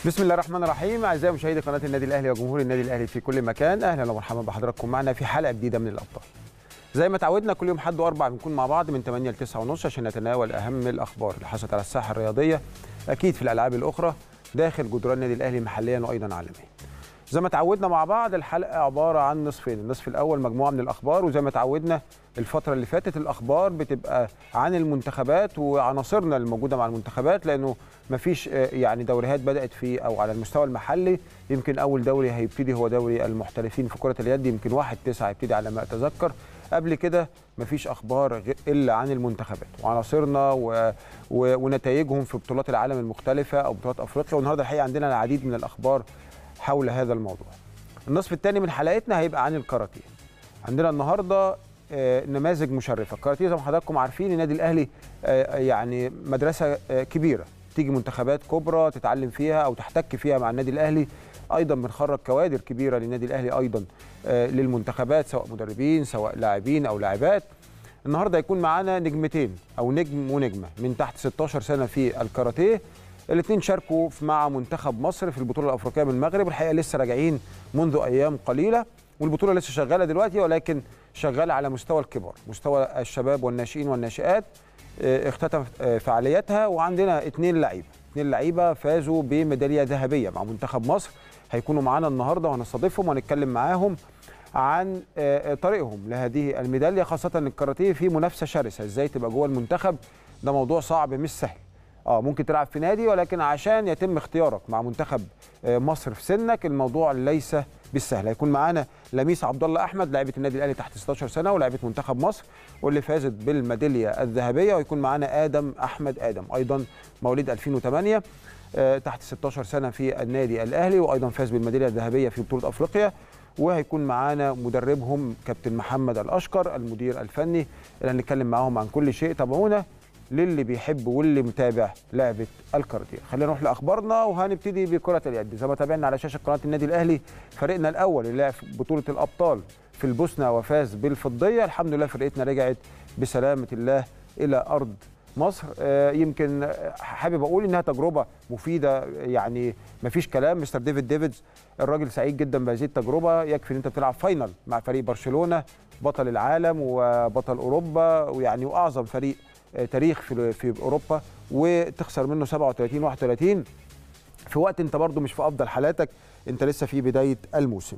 بسم الله الرحمن الرحيم اعزائي مشاهدي قناه النادي الاهلي وجمهور النادي الاهلي في كل مكان اهلا ومرحبا بحضراتكم معنا في حلقه جديده من الابطال زي ما تعودنا كل يوم حد واربع بنكون مع بعض من 8 ل 9 ونص عشان نتناول اهم الاخبار اللي حصلت على الساحه الرياضيه اكيد في الالعاب الاخرى داخل جدران النادي الاهلي محليا وايضا عالميا زي ما تعودنا مع بعض الحلقه عباره عن نصفين النصف الاول مجموعه من الاخبار وزي ما تعودنا الفتره اللي فاتت الاخبار بتبقى عن المنتخبات وعناصرنا الموجوده مع المنتخبات لانه مفيش يعني دوريات بدات في او على المستوى المحلي يمكن اول دوري هيبتدي هو دوري المحترفين في كره اليد يمكن 1 9 هيبتدي على ما اتذكر قبل كده مفيش اخبار الا عن المنتخبات وعناصرنا و... و... ونتائجهم في بطولات العالم المختلفه او بطولات افريقيا والنهارده الحقيقه عندنا العديد من الاخبار حول هذا الموضوع النصف الثاني من حلقتنا هيبقى عن الكاراتيه عندنا النهارده نماذج مشرفه الكاراتيه زي ما حضراتكم عارفين النادي الاهلي يعني مدرسه كبيره تيجي منتخبات كبرى تتعلم فيها او تحتك فيها مع النادي الاهلي ايضا بنخرج كوادر كبيره للنادي الاهلي ايضا للمنتخبات سواء مدربين سواء لاعبين او لاعبات النهارده هيكون معانا نجمتين او نجم ونجمه من تحت 16 سنه في الكاراتيه الاثنين شاركوا مع منتخب مصر في البطوله الافريقيه من المغرب الحقيقه لسه راجعين منذ ايام قليله والبطوله لسه شغاله دلوقتي ولكن شغاله على مستوى الكبار مستوى الشباب والناشئين والناشئات اختتم فعالياتها وعندنا اثنين لعيبه اثنين لعيبه فازوا بميداليه ذهبيه مع منتخب مصر هيكونوا معانا النهارده وهنستضيفهم وهنتكلم معاهم عن طريقهم لهذه الميداليه خاصه الكاراتيه في منافسه شرسه ازاي تبقى جوه المنتخب ده موضوع صعب مش سهل اه ممكن تلعب في نادي ولكن عشان يتم اختيارك مع منتخب مصر في سنك الموضوع ليس بالسهل هيكون معانا لميس عبد الله احمد لاعبه النادي الاهلي تحت 16 سنه ولاعبه منتخب مصر واللي فازت بالميداليه الذهبيه ويكون معانا ادم احمد ادم ايضا مواليد 2008 تحت 16 سنه في النادي الاهلي وايضا فاز بالميداليه الذهبيه في بطوله افريقيا وهيكون معانا مدربهم كابتن محمد الاشقر المدير الفني اللي هنتكلم معاهم عن كل شيء تابعونا للي بيحب واللي متابع لعبه الكاراتيه خلينا نروح لاخبارنا وهنبتدي بكره اليد زي ما تابعنا على شاشه قناه النادي الاهلي فريقنا الاول اللي لعب في بطوله الابطال في البوسنه وفاز بالفضيه الحمد لله فرقتنا رجعت بسلامه الله الى ارض مصر آه يمكن حابب اقول انها تجربه مفيده يعني ما فيش كلام مستر ديفيد ديفيدز الراجل سعيد جدا بهذه التجربه يكفي ان انت بتلعب فاينل مع فريق برشلونه بطل العالم وبطل اوروبا ويعني واعظم فريق تاريخ في في اوروبا وتخسر منه 37 31 في وقت انت برضو مش في افضل حالاتك انت لسه في بدايه الموسم.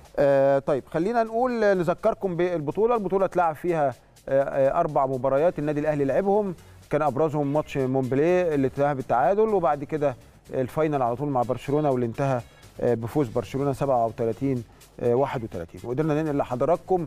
آه طيب خلينا نقول نذكركم بالبطوله، البطوله اتلعب فيها آه اربع مباريات النادي الاهلي لعبهم كان ابرزهم ماتش مونبليه اللي انتهى بالتعادل وبعد كده الفاينل على طول مع برشلونه واللي انتهى آه بفوز برشلونه 37 31 وقدرنا ننقل لحضراتكم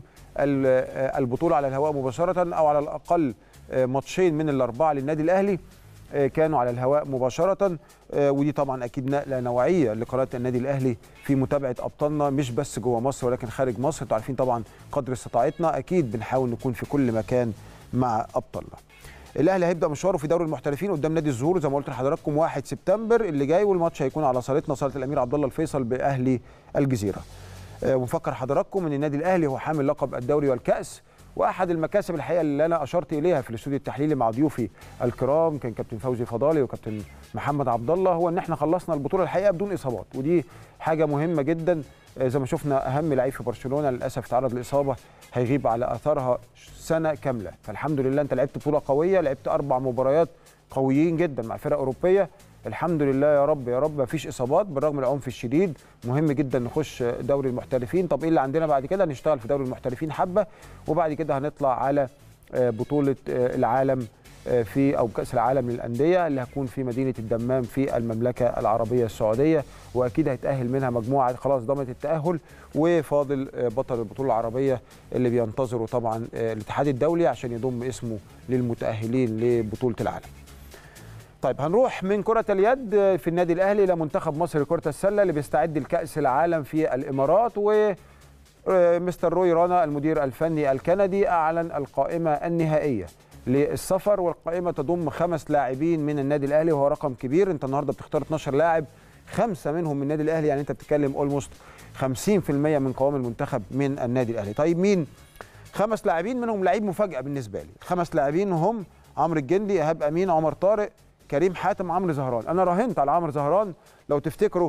البطوله على الهواء مباشره او على الاقل ماتشين من الاربعه للنادي الاهلي كانوا على الهواء مباشره ودي طبعا اكيد نقله نوعيه لقناه النادي الاهلي في متابعه ابطالنا مش بس جوه مصر ولكن خارج مصر انتوا عارفين طبعا قدر استطاعتنا اكيد بنحاول نكون في كل مكان مع ابطالنا الاهلي هيبدا مشواره في دوري المحترفين قدام نادي الزهور زي ما قلت لحضراتكم 1 سبتمبر اللي جاي والماتش هيكون على صالتنا صاله الامير عبد الله الفيصل باهلي الجزيره ونفكر حضراتكم ان النادي الاهلي هو حامل لقب الدوري والكاس واحد المكاسب الحقيقه اللي انا اشرت اليها في الاستوديو التحليلي مع ضيوفي الكرام كان كابتن فوزي فضالي وكابتن محمد عبد الله هو ان احنا خلصنا البطوله الحقيقه بدون اصابات ودي حاجه مهمه جدا زي ما شفنا اهم لعيب في برشلونه للاسف تعرض لاصابه هيغيب على اثرها سنه كامله فالحمد لله انت لعبت بطوله قويه لعبت اربع مباريات قويين جدا مع فرق اوروبيه الحمد لله يا رب يا رب مفيش اصابات بالرغم من العنف الشديد مهم جدا نخش دوري المحترفين طب ايه اللي عندنا بعد كده هنشتغل في دوري المحترفين حبه وبعد كده هنطلع على بطوله العالم في او كاس العالم للانديه اللي هتكون في مدينه الدمام في المملكه العربيه السعوديه واكيد هيتاهل منها مجموعه خلاص ضمنت التاهل وفاضل بطل البطوله العربيه اللي بينتظروا طبعا الاتحاد الدولي عشان يضم اسمه للمتاهلين لبطوله العالم طيب هنروح من كرة اليد في النادي الأهلي إلى منتخب مصر لكرة السلة اللي بيستعد لكأس العالم في الإمارات و مستر روي رانا المدير الفني الكندي أعلن القائمة النهائية للسفر والقائمة تضم خمس لاعبين من النادي الأهلي وهو رقم كبير أنت النهاردة بتختار 12 لاعب خمسة منهم من النادي الأهلي يعني أنت بتتكلم أولموست 50% من قوام المنتخب من النادي الأهلي طيب مين خمس لاعبين منهم لعيب مفاجأة بالنسبة لي خمس لاعبين هم عمرو الجندي إيهاب أمين عمر طارق كريم حاتم عمرو زهران انا راهنت على عمرو زهران لو تفتكروا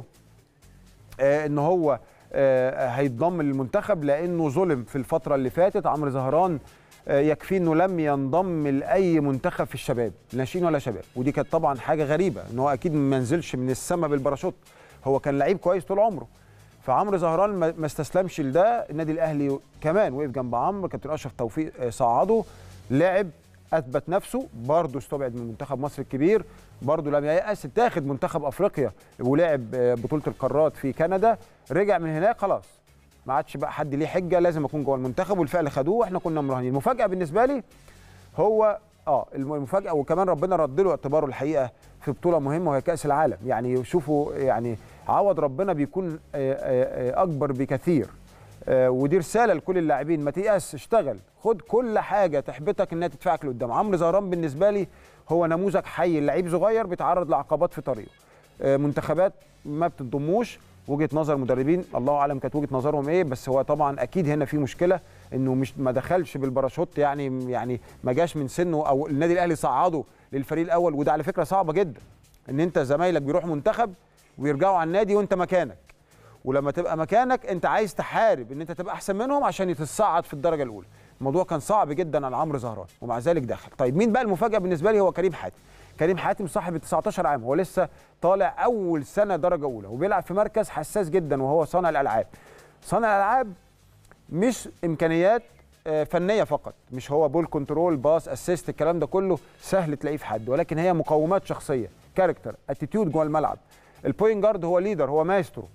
آه ان هو آه هيتضم للمنتخب لانه ظلم في الفتره اللي فاتت عمرو زهران آه يكفي انه لم ينضم لاي منتخب في الشباب ناشئين ولا شباب ودي كانت طبعا حاجه غريبه ان هو اكيد ما نزلش من السما بالباراشوت هو كان لعيب كويس طول عمره فعمرو زهران ما استسلمش لده النادي الاهلي كمان وقف جنب عمرو كابتن اشرف توفيق صعده لعب اثبت نفسه برضه استبعد من منتخب مصر الكبير برضه لم ييأس اتاخد منتخب افريقيا ولعب بطوله القارات في كندا رجع من هناك خلاص ما عادش بقى حد ليه حجه لازم اكون جوه المنتخب والفعل خدوه واحنا كنا مراهنين المفاجاه بالنسبه لي هو اه المفاجاه وكمان ربنا رد له اعتباره الحقيقه في بطوله مهمه وهي كاس العالم يعني شوفوا يعني عوض ربنا بيكون اكبر بكثير ودي رساله لكل اللاعبين ما تيأس اشتغل خد كل حاجه تحبطك انها تدفعك لقدام عمرو زهران بالنسبه لي هو نموذج حي لعيب صغير بيتعرض لعقبات في طريقه منتخبات ما بتنضموش وجهه نظر مدربين الله اعلم كانت وجهه نظرهم ايه بس هو طبعا اكيد هنا في مشكله انه مش ما دخلش بالباراشوت يعني يعني ما جاش من سنه او النادي الاهلي صعده للفريق الاول وده على فكره صعبه جدا ان انت زمايلك بيروحوا منتخب ويرجعوا على النادي وانت مكانك ولما تبقى مكانك انت عايز تحارب ان انت تبقى احسن منهم عشان تتصعد في الدرجه الاولى الموضوع كان صعب جدا على عمرو زهران ومع ذلك دخل طيب مين بقى المفاجاه بالنسبه لي هو كريم حاتم كريم حاتم صاحب 19 عام هو لسه طالع اول سنه درجه اولى وبيلعب في مركز حساس جدا وهو صانع الالعاب صانع الالعاب مش امكانيات فنيه فقط مش هو بول كنترول باس اسيست الكلام ده كله سهل تلاقيه في حد ولكن هي مقومات شخصيه كاركتر اتيتيود جوه الملعب البوينت جارد هو ليدر هو مايسترو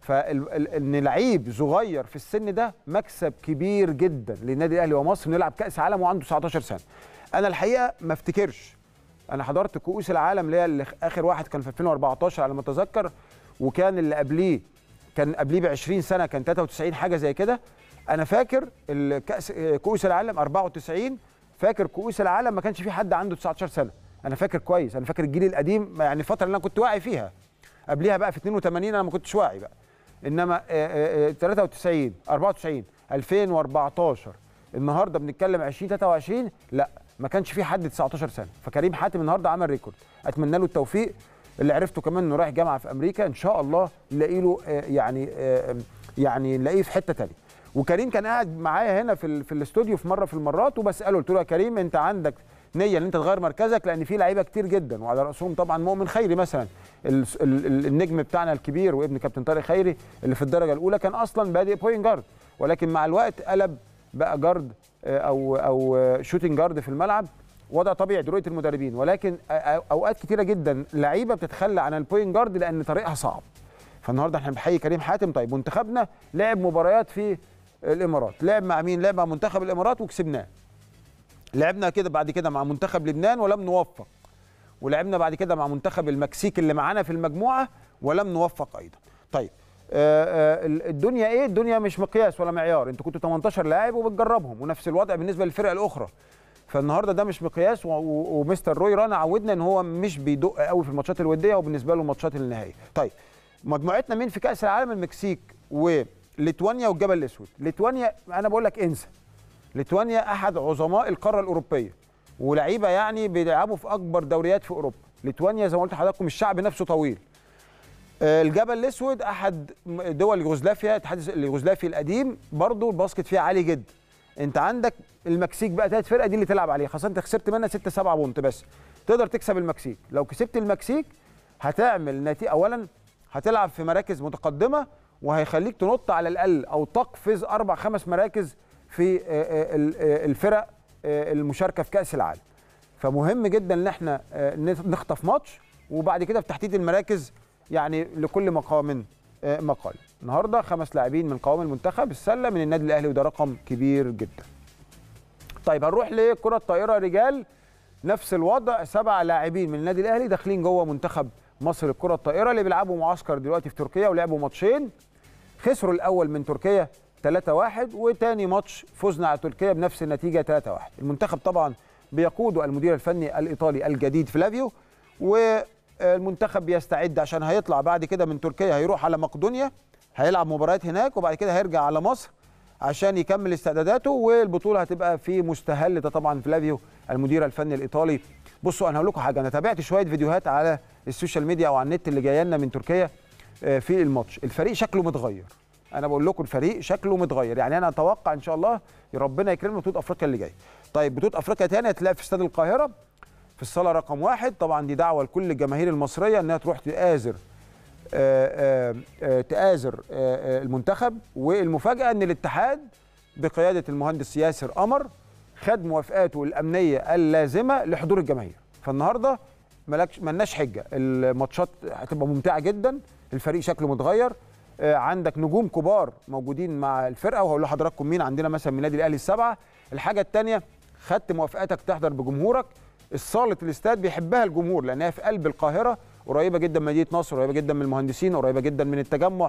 فان لعيب صغير في السن ده مكسب كبير جدا للنادي الاهلي ومصر انه يلعب كاس عالم وعنده 19 سنه انا الحقيقه ما افتكرش انا حضرت كؤوس العالم اللي هي اللي اخر واحد كان في 2014 على ما اتذكر وكان اللي قبليه كان قبليه ب 20 سنه كان 93 حاجه زي كده انا فاكر الكاس كؤوس العالم 94 فاكر كؤوس العالم ما كانش في حد عنده 19 سنه انا فاكر كويس انا فاكر الجيل القديم يعني الفتره اللي انا كنت واعي فيها قبليها بقى في 82 انا ما كنتش واعي بقى انما 93 94 2014 النهارده بنتكلم 2023 لا ما كانش في حد 19 سنه فكريم حاتم النهارده عمل ريكورد اتمنى له التوفيق اللي عرفته كمان انه رايح جامعه في امريكا ان شاء الله نلاقي له يعني يعني نلاقيه في حته ثانيه وكريم كان قاعد معايا هنا في في الاستوديو في مره في المرات وبساله قلت له يا كريم انت عندك نيه ان انت تغير مركزك لان في لعيبه كتير جدا وعلى راسهم طبعا مؤمن خيري مثلا النجم بتاعنا الكبير وابن كابتن طارق خيري اللي في الدرجه الاولى كان اصلا بادئ بوينت جارد ولكن مع الوقت قلب بقى جارد او او شوتنج جارد في الملعب وضع طبيعي رؤيه المدربين ولكن اوقات كتيره جدا لعيبه بتتخلى عن البوينت جارد لان طريقها صعب فالنهارده احنا بنحيي كريم حاتم طيب منتخبنا لعب مباريات في الامارات لعب مع مين لعب مع منتخب الامارات وكسبناه لعبنا كده بعد كده مع منتخب لبنان ولم نوفق ولعبنا بعد كده مع منتخب المكسيك اللي معانا في المجموعه ولم نوفق ايضا طيب آآ آآ الدنيا ايه الدنيا مش مقياس ولا معيار انتوا كنتوا 18 لاعب وبتجربهم ونفس الوضع بالنسبه للفرق الاخرى فالنهارده ده مش مقياس ومستر روي رانا عودنا ان هو مش بيدق قوي في الماتشات الوديه وبالنسبه له ماتشات النهائيه طيب مجموعتنا مين في كاس العالم المكسيك وليتوانيا والجبل الاسود ليتوانيا انا بقول لك انسى ليتوانيا احد عظماء القاره الاوروبيه ولعيبه يعني بيلعبوا في اكبر دوريات في اوروبا ليتوانيا زي ما قلت لحضراتكم الشعب نفسه طويل الجبل الاسود احد دول يوغوسلافيا الاتحاد اليوغوسلافي القديم برضه الباسكت فيها عالي جدا انت عندك المكسيك بقى ثلاث فرقه دي اللي تلعب عليها خاصه انت خسرت منها 6 7 بونت بس تقدر تكسب المكسيك لو كسبت المكسيك هتعمل نتيجه اولا هتلعب في مراكز متقدمه وهيخليك تنط على الاقل او تقفز اربع خمس مراكز في الفرق المشاركه في كاس العالم فمهم جدا ان احنا نخطف ماتش وبعد كده في تحديد المراكز يعني لكل مقام مقال النهارده خمس لاعبين من قوام المنتخب السله من النادي الاهلي وده رقم كبير جدا طيب هنروح لكره الطائره رجال نفس الوضع سبع لاعبين من النادي الاهلي داخلين جوه منتخب مصر الكره الطائره اللي بيلعبوا معسكر دلوقتي في تركيا ولعبوا ماتشين خسروا الاول من تركيا 3-1 وتاني ماتش فزنا على تركيا بنفس النتيجه 3-1 المنتخب طبعا بيقوده المدير الفني الايطالي الجديد فلافيو والمنتخب بيستعد عشان هيطلع بعد كده من تركيا هيروح على مقدونيا هيلعب مباريات هناك وبعد كده هيرجع على مصر عشان يكمل استعداداته والبطوله هتبقى في مستهل ده طبعا فلافيو المدير الفني الايطالي بصوا انا هقول لكم حاجه انا تابعت شويه فيديوهات على السوشيال ميديا او على النت اللي جايه لنا من تركيا آه، في الماتش الفريق شكله متغير انا بقول لكم الفريق شكله متغير يعني انا اتوقع ان شاء الله ربنا يكرمنا بطوله افريقيا اللي جايه طيب بطوله افريقيا تاني هتلاقي في استاد القاهره في الصاله رقم واحد طبعا دي دعوه لكل الجماهير المصريه انها تروح تآزر آه، آه، آه، تآزر آه، آه، المنتخب والمفاجاه ان الاتحاد بقياده المهندس ياسر قمر خد موافقاته الامنيه اللازمه لحضور الجماهير فالنهارده ملكش ملناش حجه الماتشات هتبقى ممتعه جدا الفريق شكله متغير آه، عندك نجوم كبار موجودين مع الفرقه وهقول لحضراتكم مين عندنا مثلا من النادي الاهلي السبعه الحاجه الثانيه خدت موافقتك تحضر بجمهورك الصاله الاستاد بيحبها الجمهور لانها في قلب القاهره قريبه جدا من مدينه نصر قريبه جدا من المهندسين قريبه جدا من التجمع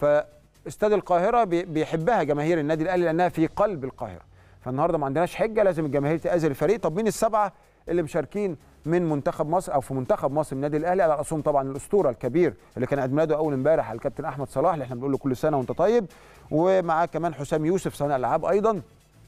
فاستاد القاهره بي- بيحبها جماهير النادي الاهلي لانها في قلب القاهره فالنهارده ما عندناش حجه لازم الجماهير تآزر الفريق طب مين السبعه اللي مشاركين من منتخب مصر او في منتخب مصر من النادي الاهلي على راسهم طبعا الاسطوره الكبير اللي كان عيد ميلاده اول امبارح الكابتن احمد صلاح اللي احنا بنقول له كل سنه وانت طيب ومعاه كمان حسام يوسف صانع الالعاب ايضا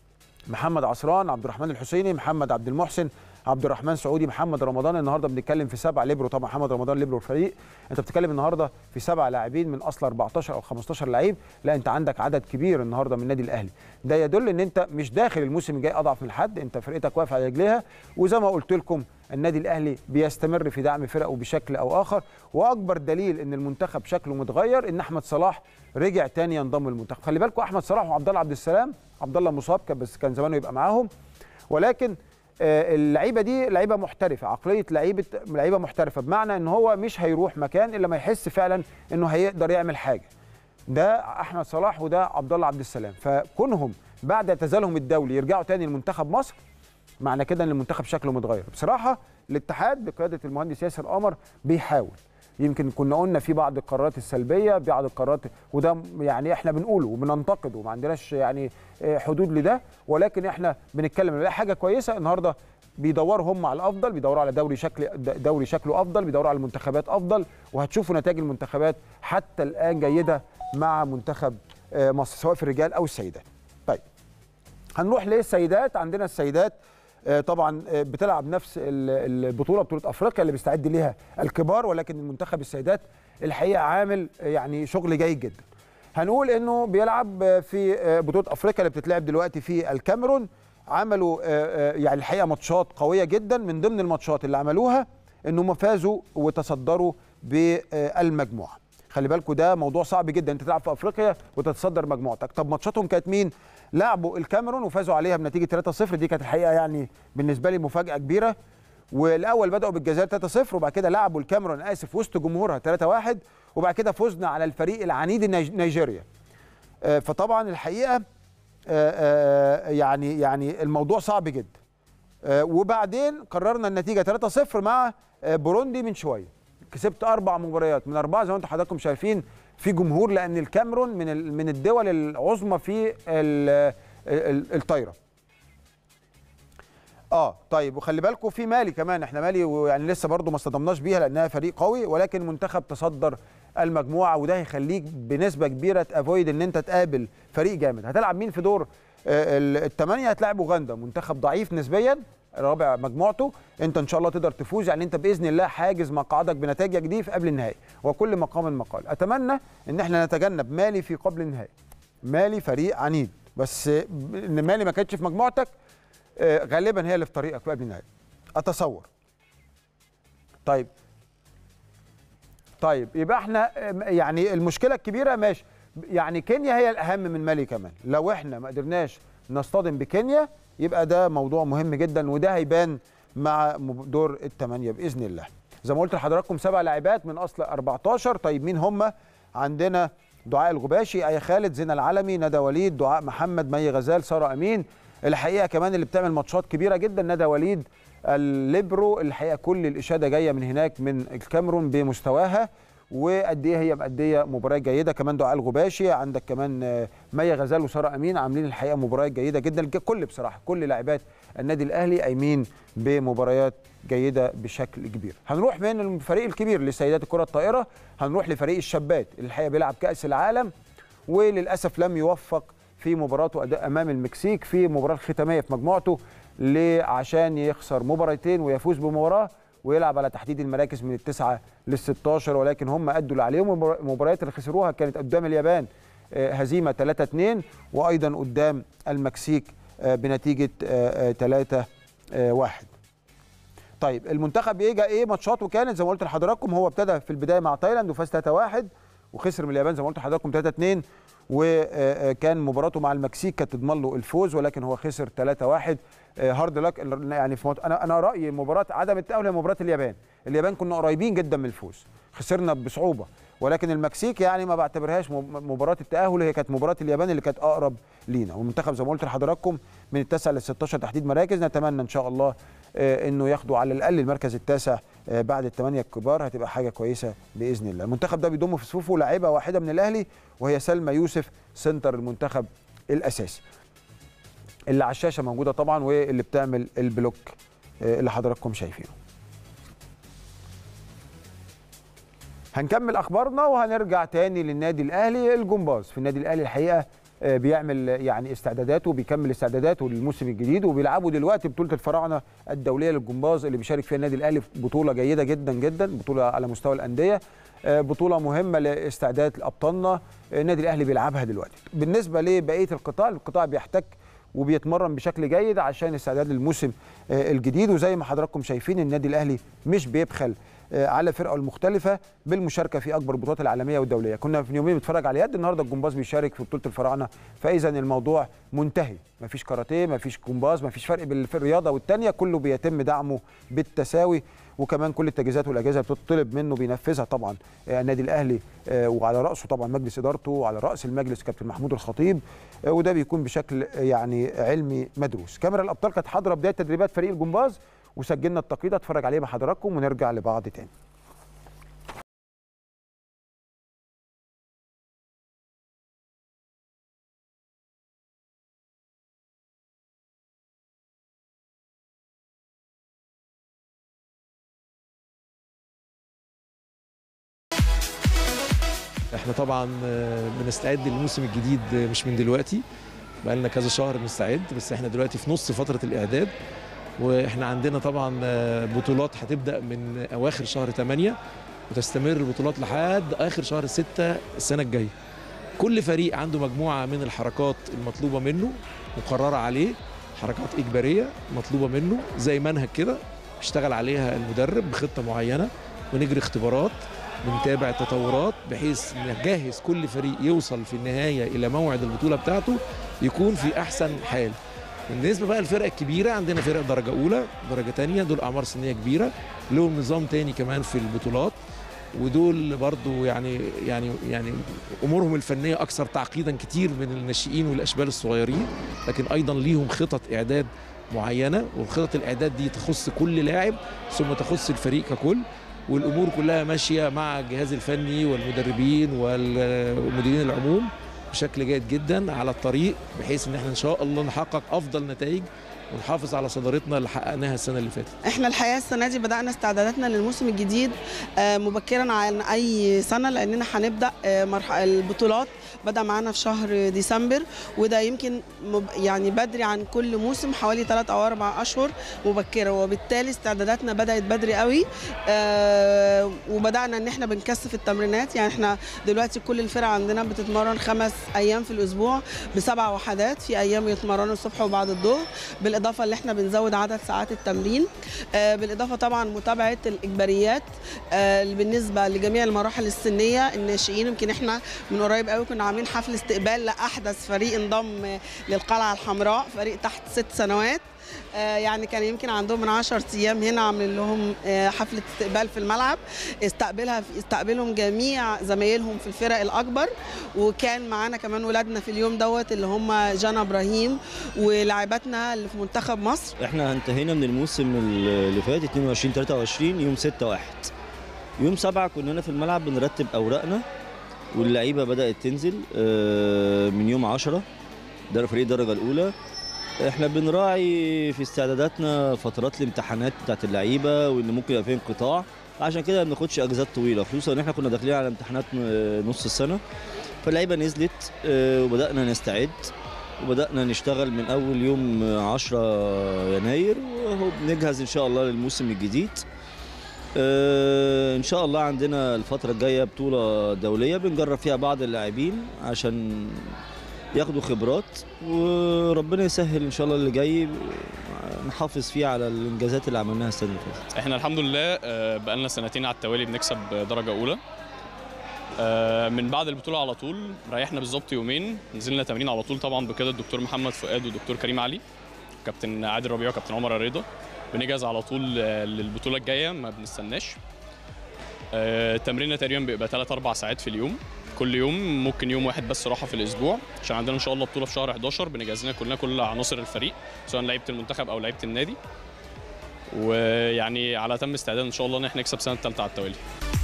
محمد عصران عبد الرحمن الحسيني محمد عبد المحسن عبد الرحمن سعودي محمد رمضان النهارده بنتكلم في سبعه ليبرو طبعا محمد رمضان ليبرو الفريق انت بتتكلم النهارده في سبعه لاعبين من اصل 14 او 15 لعيب لا انت عندك عدد كبير النهارده من النادي الاهلي ده يدل ان انت مش داخل الموسم الجاي اضعف من حد انت فرقتك واقفه على رجليها وزي ما قلت لكم النادي الاهلي بيستمر في دعم فرقه بشكل او اخر واكبر دليل ان المنتخب شكله متغير ان احمد صلاح رجع تاني ينضم للمنتخب خلي بالكم احمد صلاح وعبد الله عبد السلام عبد الله مصاب كان بس كان زمانه يبقى معاهم ولكن آه، اللعيبه دي لعيبه محترفه عقليه لعيبه لعيبه محترفه بمعنى ان هو مش هيروح مكان الا ما يحس فعلا انه هيقدر يعمل حاجه ده احمد صلاح وده عبد الله عبد السلام فكونهم بعد اعتزالهم الدولي يرجعوا تاني لمنتخب مصر معنى كده ان المنتخب شكله متغير بصراحه الاتحاد بقياده المهندس ياسر قمر بيحاول يمكن كنا قلنا في بعض القرارات السلبيه بعض القرارات وده يعني احنا بنقوله وبننتقده وما عندناش يعني آه، حدود لده ولكن احنا بنتكلم نلاقي حاجه كويسه النهارده بيدوروا هم على الافضل بيدوروا على دوري شكل دوري شكله افضل بيدوروا على المنتخبات افضل وهتشوفوا نتائج المنتخبات حتى الان جيده مع منتخب آه، مصر سواء في الرجال او السيدات طيب هنروح للسيدات عندنا السيدات آه، طبعا آه، بتلعب نفس ال- البطوله بطوله افريقيا اللي بيستعد ليها الكبار ولكن المنتخب السيدات الحقيقه عامل آه، يعني شغل جيد جدا هنقول انه بيلعب آه، في آه، بطوله افريقيا اللي بتتلعب دلوقتي في الكاميرون عملوا آه، آه، يعني الحقيقه ماتشات قويه جدا من ضمن الماتشات اللي عملوها انهم فازوا وتصدروا بالمجموعه خلي بالكوا ده موضوع صعب جدا انت تلعب في افريقيا وتتصدر مجموعتك طب ماتشاتهم كانت مين لعبوا الكاميرون وفازوا عليها بنتيجه 3-0 دي كانت الحقيقه يعني بالنسبه لي مفاجاه كبيره والاول بداوا بالجزائر 3-0 وبعد كده لعبوا الكاميرون اسف وسط جمهورها 3-1 وبعد كده فزنا على الفريق العنيد النيج- نيجيريا آه، فطبعا الحقيقه آه، آه، يعني يعني الموضوع صعب جدا آه، وبعدين قررنا النتيجه 3-0 مع آه، بوروندي من شويه كسبت اربع مباريات من اربعه زي ما انتم حضراتكم شايفين في جمهور لان الكاميرون من ال- من الدول العظمى في ال- ال- الطايره اه طيب وخلي بالكم في مالي كمان احنا مالي ويعني لسه برضو ما اصطدمناش بيها لانها فريق قوي ولكن منتخب تصدر المجموعه وده هيخليك بنسبه كبيره تافويد ان انت تقابل فريق جامد هتلعب مين في دور آه، ال- الثمانيه هتلاعب اوغندا منتخب ضعيف نسبيا رابع مجموعته انت ان شاء الله تقدر تفوز يعني انت باذن الله حاجز مقعدك بنتائجك دي في قبل النهائي وكل مقام مقال اتمنى ان احنا نتجنب مالي في قبل النهائي مالي فريق عنيد بس ان مالي ما كانتش في مجموعتك آه، غالبا هي اللي في طريقك في قبل النهائي اتصور طيب طيب يبقى احنا آه، يعني المشكله الكبيره ماشي يعني كينيا هي الاهم من مالي كمان لو احنا ما قدرناش نصطدم بكينيا يبقى ده موضوع مهم جدا وده هيبان مع مب- دور الثمانيه باذن الله زي ما قلت لحضراتكم سبع لاعبات من اصل 14 طيب مين هم عندنا دعاء الغباشي اي خالد زينة العلمي ندى وليد دعاء محمد مي غزال ساره امين الحقيقه كمان اللي بتعمل ماتشات كبيره جدا ندى وليد الليبرو الحقيقه كل الاشاده جايه من هناك من الكاميرون بمستواها وقد ايه هي مأديه مباريات جيده كمان دعاء الغباشي عندك كمان آه، مي غزال وساره امين عاملين الحقيقه مباريات جيده جدا الكل بصراحه كل لاعبات النادي الاهلي قايمين بمباريات جيده بشكل كبير هنروح من الفريق الكبير لسيدات الكره الطائره هنروح لفريق الشابات اللي الحقيقه بيلعب كاس العالم وللاسف لم يوفق في مباراته أداء امام المكسيك في مباراه الختاميه في مجموعته ليه عشان يخسر مباراتين ويفوز بمباراه ويلعب على تحديد المراكز من التسعه لل 16 ولكن هم ادوا اللي عليهم المباريات اللي خسروها كانت قدام اليابان آه، هزيمه 3 2 وايضا قدام المكسيك آه، بنتيجه 3 1 طيب المنتخب ايه ايه ماتشاته كانت زي ما قلت لحضراتكم هو ابتدى في البدايه مع تايلاند وفاز 3 1 وخسر من اليابان زي ما قلت لحضراتكم 3 2 وكان مباراته مع المكسيك كانت تضمن له الفوز ولكن هو خسر 3 1 هارد لك يعني في مط... انا انا رايي مباراه عدم التاهل هي مباراه اليابان اليابان كنا قريبين جدا من الفوز خسرنا بصعوبه ولكن المكسيك يعني ما بعتبرهاش مباراه التاهل هي كانت مباراه اليابان اللي كانت اقرب لينا والمنتخب زي ما قلت لحضراتكم من التاسع لل 16 تحديد مراكز نتمنى ان شاء الله انه ياخدوا على الاقل المركز التاسع بعد الثمانيه الكبار هتبقى حاجه كويسه باذن الله المنتخب ده بيضم في صفوفه لاعيبه واحده من الاهلي وهي سلمى يوسف سنتر المنتخب الاساسي اللي على الشاشه موجوده طبعا واللي بتعمل البلوك اللي حضراتكم شايفينه هنكمل اخبارنا وهنرجع تاني للنادي الاهلي الجمباز في النادي الاهلي الحقيقه بيعمل يعني استعداداته وبيكمل استعداداته للموسم الجديد وبيلعبوا دلوقتي بطوله الفراعنه الدوليه للجمباز اللي بيشارك فيها النادي الاهلي بطوله جيده جدا جدا بطوله على مستوى الانديه بطوله مهمه لاستعداد ابطالنا النادي الاهلي بيلعبها دلوقتي بالنسبه لبقيه القطاع القطاع بيحتك وبيتمرن بشكل جيد عشان استعداد للموسم الجديد وزي ما حضراتكم شايفين النادي الاهلي مش بيبخل على فرقه المختلفه بالمشاركه في اكبر البطولات العالميه والدوليه كنا في يومين بنتفرج على اليد النهارده الجمباز بيشارك في بطوله الفراعنه فاذا الموضوع منتهي مفيش كاراتيه مفيش جمباز مفيش فرق بين الرياضه والثانيه كله بيتم دعمه بالتساوي وكمان كل التجهيزات والاجهزه بتطلب منه بينفذها طبعا النادي الاهلي وعلى راسه طبعا مجلس ادارته وعلى راس المجلس كابتن محمود الخطيب وده بيكون بشكل يعني علمي مدروس كاميرا الابطال كانت حاضره بدايه تدريبات فريق الجمباز وسجلنا التقييد اتفرج عليه مع حضراتكم ونرجع لبعض تاني احنا طبعا بنستعد للموسم الجديد مش من دلوقتي بقى لنا كذا شهر بنستعد بس احنا دلوقتي في نص فتره الاعداد واحنا عندنا طبعا بطولات هتبدا من اواخر شهر 8 وتستمر البطولات لحد اخر شهر 6 السنه الجايه كل فريق عنده مجموعه من الحركات المطلوبه منه مقرره عليه حركات اجباريه مطلوبه منه زي منهج كده اشتغل عليها المدرب بخطه معينه ونجري اختبارات بنتابع التطورات بحيث نجهز كل فريق يوصل في النهايه الى موعد البطوله بتاعته يكون في احسن حال بالنسبه بقى للفرق الكبيره عندنا فرق درجه اولى درجه ثانيه دول اعمار سنيه كبيره لهم نظام تاني كمان في البطولات ودول برضو يعني يعني يعني امورهم الفنيه اكثر تعقيدا كتير من الناشئين والاشبال الصغيرين لكن ايضا ليهم خطط اعداد معينه وخطط الاعداد دي تخص كل لاعب ثم تخص الفريق ككل والامور كلها ماشيه مع الجهاز الفني والمدربين والمديرين العموم بشكل جيد جدا على الطريق بحيث ان احنا ان شاء الله نحقق افضل نتائج ونحافظ على صدارتنا اللي حققناها السنه اللي فاتت. احنا الحقيقه السنه دي بدانا استعداداتنا للموسم الجديد مبكرا عن اي سنه لاننا هنبدا البطولات بدا معانا في شهر ديسمبر وده يمكن يعني بدري عن كل موسم حوالي 3 او 4 اشهر مبكره وبالتالي استعداداتنا بدات بدري قوي وبدانا ان احنا بنكثف التمرينات يعني احنا دلوقتي كل الفرق عندنا بتتمرن خمس ايام في الاسبوع بسبع وحدات في ايام يتمرنوا الصبح وبعد الظهر بالاضافه اللي احنا بنزود عدد ساعات التمرين بالاضافه طبعا متابعه الاجباريات بالنسبه لجميع المراحل السنيه الناشئين يمكن احنا من قريب قوي كنا عاملين حفل استقبال لاحدث فريق انضم للقلعه الحمراء فريق تحت ست سنوات يعني كان يمكن عندهم من 10 ايام هنا عاملين لهم حفله استقبال في الملعب استقبلها استقبلهم جميع زمايلهم في الفرق الاكبر وكان معانا كمان ولادنا في اليوم دوت اللي هم جانا ابراهيم ولاعباتنا اللي في منتخب مصر احنا انتهينا من الموسم اللي فات 22 23 يوم 6 1 يوم 7 كنا في الملعب بنرتب اوراقنا واللعيبه بدات تنزل من يوم 10 ده فريق الدرجه الاولى احنا بنراعي في استعداداتنا فترات الامتحانات بتاعت اللعيبه وان ممكن يبقى فيه انقطاع عشان كده ما بناخدش اجازات طويله خصوصا ان احنا كنا داخلين على امتحانات نص السنه فاللعيبه نزلت وبدانا نستعد وبدأنا نشتغل من أول يوم 10 يناير وهو بنجهز إن شاء الله للموسم الجديد آه، إن شاء الله عندنا الفترة الجاية بطولة دولية بنجرب فيها بعض اللاعبين عشان ياخدوا خبرات وربنا يسهل إن شاء الله اللي جاي نحافظ فيه على الإنجازات اللي عملناها السنة اللي فاتت احنا الحمد لله آه، بقالنا سنتين على التوالي بنكسب درجه اولى آه، من بعد البطوله على طول ريحنا بالظبط يومين نزلنا تمرين على طول طبعا بكده الدكتور محمد فؤاد والدكتور كريم علي كابتن عادل ربيع وكابتن عمر رضا بنجهز على طول آه، للبطوله الجايه ما بنستناش آه، تمريننا تقريبا بيبقى 3 4 ساعات في اليوم كل يوم ممكن يوم واحد بس راحه في الاسبوع عشان عندنا ان شاء الله بطوله في شهر 11 بنجهز لنا كلنا كل عناصر الفريق سواء لعيبه المنتخب او لعيبه النادي ويعني على تم استعداد ان شاء الله ان احنا نكسب سنه ثالثه على التوالي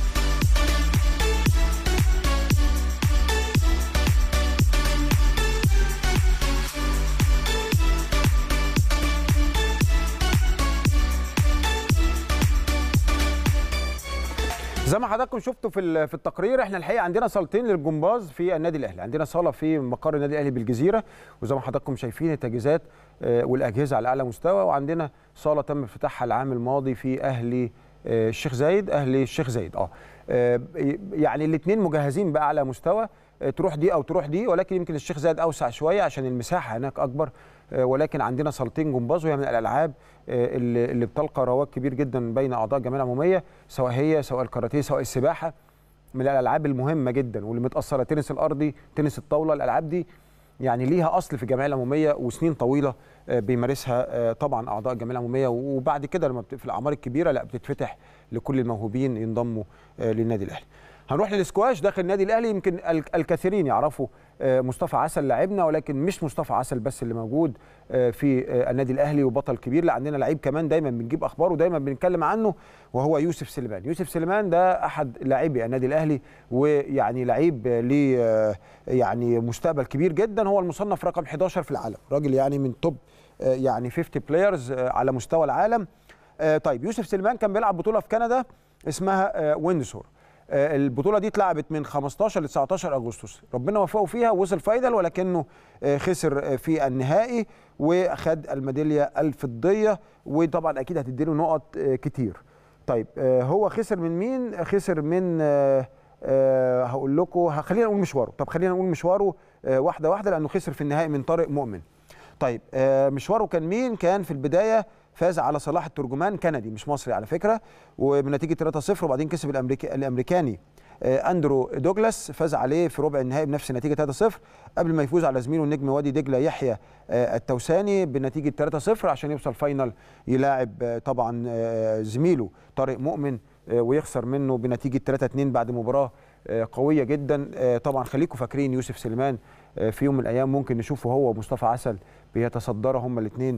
زي ما حضراتكم شفتوا في ال- في التقرير احنا الحقيقه عندنا صالتين للجمباز في النادي الاهلي عندنا صاله في مقر النادي الاهلي بالجزيره وزي ما حضراتكم شايفين التجهيزات آه، والاجهزه على اعلى مستوى وعندنا صاله تم افتتاحها العام الماضي في اهلي آه، الشيخ زايد اهلي الشيخ زايد اه آه، يعني الاثنين مجهزين باعلى مستوى آه، تروح دي او تروح دي ولكن يمكن الشيخ زايد اوسع شويه عشان المساحه هناك اكبر آه، ولكن عندنا صالتين جمباز وهي من الالعاب آه، اللي اللي بتلقى رواج كبير جدا بين اعضاء الجمعيه العموميه سواء هي سواء الكاراتيه سواء السباحه من الالعاب المهمه جدا واللي متاثره تنس الارضي تنس الطاوله الالعاب دي يعني ليها اصل في الجمعيه العموميه وسنين طويله آه، بيمارسها آه، طبعا اعضاء الجمعيه العموميه وبعد كده لما بت- في الاعمار الكبيره لا بتتفتح لكل الموهوبين ينضموا آه، للنادي الاهلي هنروح للسكواش داخل النادي الاهلي يمكن ال- الكثيرين يعرفوا آه، مصطفى عسل لاعبنا ولكن مش مصطفى عسل بس اللي موجود آه، في آه، النادي الاهلي وبطل كبير لا عندنا لعيب كمان دايما بنجيب اخباره ودايما بنتكلم عنه وهو يوسف سليمان يوسف سليمان ده احد لاعبي النادي الاهلي ويعني لعيب آه، ليه آه، يعني مستقبل كبير جدا هو المصنف رقم 11 في العالم راجل يعني من توب آه، يعني 50 بلايرز على مستوى العالم آه، طيب يوسف سليمان كان بيلعب بطوله في كندا اسمها آه، ويندسور آه، البطوله دي اتلعبت من 15 ل 19 اغسطس ربنا وفقه فيها ووصل فاينل ولكنه آه، خسر آه، في النهائي وخد الميداليه الفضيه وطبعا اكيد هتديله نقط آه، كتير طيب آه، هو خسر من مين خسر من آه، آه، هقول لكم خلينا نقول مشواره طب خلينا نقول مشواره آه، واحده واحده لانه خسر في النهائي من طارق مؤمن طيب آه، مشواره كان مين كان في البدايه فاز على صلاح الترجمان كندي مش مصري على فكره وبنتيجه 3-0 وبعدين كسب الأمريكي الامريكاني آه، اندرو دوجلاس فاز عليه في ربع النهائي بنفس النتيجه 3-0 قبل ما يفوز على زميله النجم وادي دجله يحيى آه، التوساني بنتيجه 3-0 عشان يوصل فاينل يلاعب آه، طبعا آه، زميله طارق مؤمن آه، ويخسر منه بنتيجه 3-2 بعد مباراه آه، قويه جدا آه، طبعا خليكم فاكرين يوسف سليمان آه، في يوم من الايام ممكن نشوفه هو ومصطفى عسل بيتصدروا هما الاثنين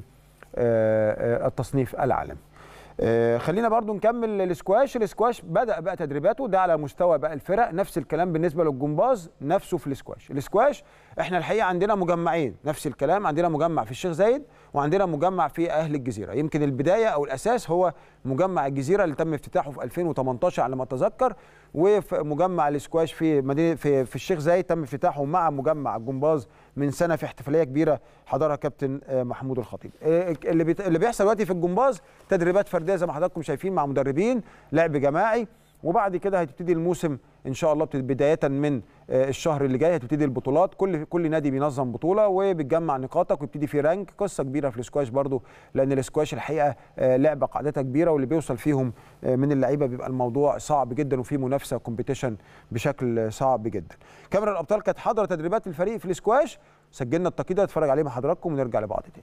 التصنيف العالمي آه، خلينا برضو نكمل الاسكواش الاسكواش بدا بقى تدريباته ده على مستوى بقى الفرق نفس الكلام بالنسبه للجمباز نفسه في الاسكواش الاسكواش احنا الحقيقه عندنا مجمعين نفس الكلام عندنا مجمع في الشيخ زايد وعندنا مجمع في اهل الجزيره يمكن البدايه او الاساس هو مجمع الجزيره اللي تم افتتاحه في 2018 على ما اتذكر ومجمع الاسكواش في مدينه في, في الشيخ زايد تم افتتاحه مع مجمع الجمباز من سنه في احتفاليه كبيره حضرها كابتن آه، محمود الخطيب آه، اللي بيت- اللي بيحصل دلوقتي في الجمباز تدريبات فرديه زي ما حضراتكم شايفين مع مدربين لعب جماعي وبعد كده هتبتدي الموسم ان شاء الله بت- بدايه من آه، الشهر اللي جاي هتبتدي البطولات كل كل نادي بينظم بطوله وبتجمع نقاطك ويبتدي في رانك قصه كبيره في الاسكواش برضو لان الاسكواش الحقيقه آه، لعبه قاعدتها كبيره واللي بيوصل فيهم آه، من اللعيبه بيبقى الموضوع صعب جدا وفي منافسه كومبيتيشن بشكل صعب جدا كاميرا الابطال كانت حاضره تدريبات الفريق في الاسكواش سجلنا التقييد ده نتفرج عليه مع حضراتكم ونرجع لبعض تاني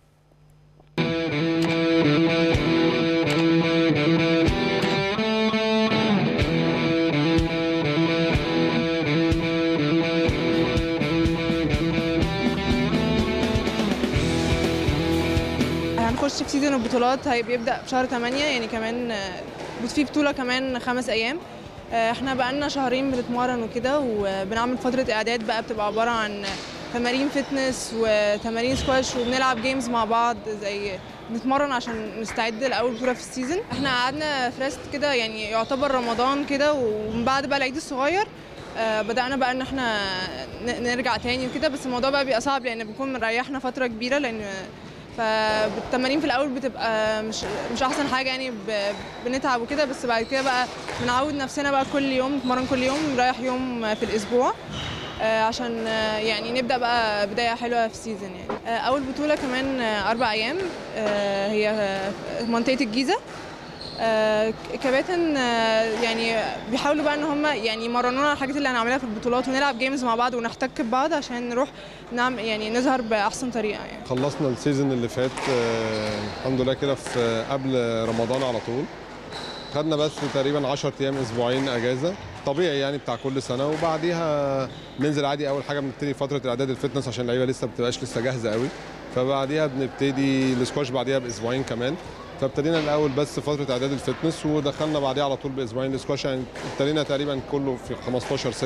هنخش في سيزون البطولات هي بيبدأ في شهر 8 يعني كمان آه، في بطولة كمان خمس أيام آه، احنا بقالنا شهرين بنتمرن وكده وبنعمل فترة إعداد بقى بتبقى عبارة عن تمارين فتنس وتمارين سكواش وبنلعب جيمز مع بعض زي نتمرن عشان نستعد لأول بطولة في السيزون احنا قعدنا في ريست كده يعني يعتبر رمضان كده ومن بعد بقى العيد الصغير آه، بدأنا بقى ان احنا ن- نرجع تاني وكده بس الموضوع بقى بيبقى صعب لان بنكون مريحنا فترة كبيرة لان فالتمارين في الاول بتبقى مش مش احسن حاجة يعني ب- بنتعب وكده بس بعد كده بقى بنعود نفسنا بقى كل يوم نتمرن كل يوم نريح يوم في الاسبوع آه، عشان آه، يعني نبدا بقى بدايه حلوه في السيزون يعني آه، اول بطوله كمان آه، اربع ايام آه، هي آه، منطقه الجيزه آه، كباتن آه، يعني بيحاولوا بقى ان هم يعني يمرنونا على الحاجات اللي هنعملها في البطولات ونلعب جيمز مع بعض ونحتك ببعض عشان نروح نعمل يعني نظهر باحسن طريقه يعني خلصنا السيزون اللي فات آه، الحمد لله كده في قبل رمضان على طول خدنا بس تقريبا 10 ايام اسبوعين اجازه طبيعي يعني بتاع كل سنه وبعديها ننزل عادي اول حاجه بنبتدي فتره الاعداد الفتنس عشان اللعيبه لسه ما بتبقاش لسه جاهزه قوي فبعديها بنبتدي السكواش بعديها باسبوعين كمان فابتدينا الاول بس فتره اعداد الفتنس ودخلنا بعديها على طول باسبوعين السكواش يعني ابتدينا تقريبا كله في 15 6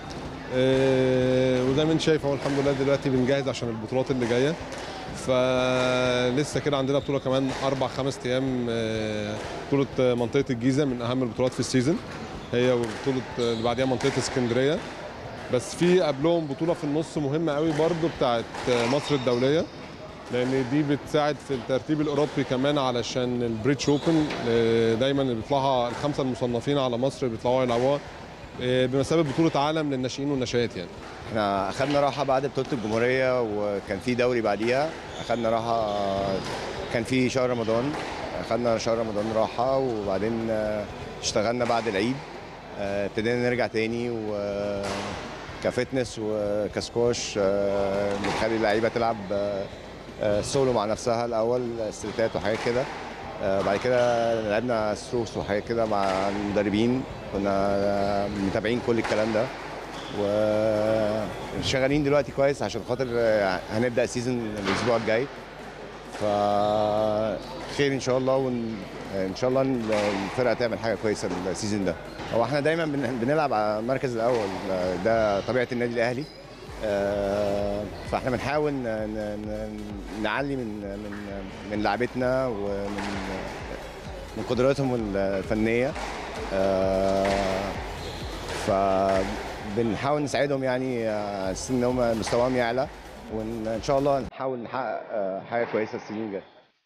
وزي ما انت شايف اهو الحمد لله دلوقتي بنجهز عشان البطولات اللي جايه فلسه كده عندنا بطوله كمان اربع خمس ايام آه، بطوله آه، منطقه الجيزه من اهم البطولات في السيزون هي وبطوله آه، اللي بعديها منطقه اسكندريه بس في قبلهم بطوله في النص مهمه قوي برضو بتاعت آه، مصر الدوليه لان دي بتساعد في الترتيب الاوروبي كمان علشان البريتش اوبن آه، دايما اللي بيطلعها الخمسه المصنفين على مصر بيطلعوها يلعبوها آه، بمثابه بطوله عالم للناشئين والناشئات يعني احنا اخدنا راحه بعد بطوله الجمهوريه وكان في دوري بعديها اخدنا راحه كان في شهر رمضان اخدنا شهر رمضان راحه وبعدين آه، اشتغلنا بعد العيد آه، ابتدينا نرجع تاني و كفتنس وكسكواش آه، بنخلي اللعيبه تلعب آه، آه، سولو مع نفسها الاول استريتات وحاجات كده آه، بعد كده لعبنا ستروكس وحاجات كده مع المدربين كنا آه، متابعين كل الكلام ده وشغالين دلوقتي كويس عشان خاطر آه، هنبدا السيزون الاسبوع الجاي فخير ان شاء الله وان ان شاء الله الفرقه تعمل حاجه كويسه السيزون ده هو احنا دايما بن- بنلعب على المركز الاول آه، ده طبيعه النادي الاهلي آه، فاحنا بنحاول ن- ن- ن- نعلي من من من لعبتنا ومن من قدراتهم الفنيه آه، فبنحاول نساعدهم يعني آه، على أساس ان هم مستواهم يعلى وان شاء الله نحاول نحقق آه، حاجه كويسه السنين الجايه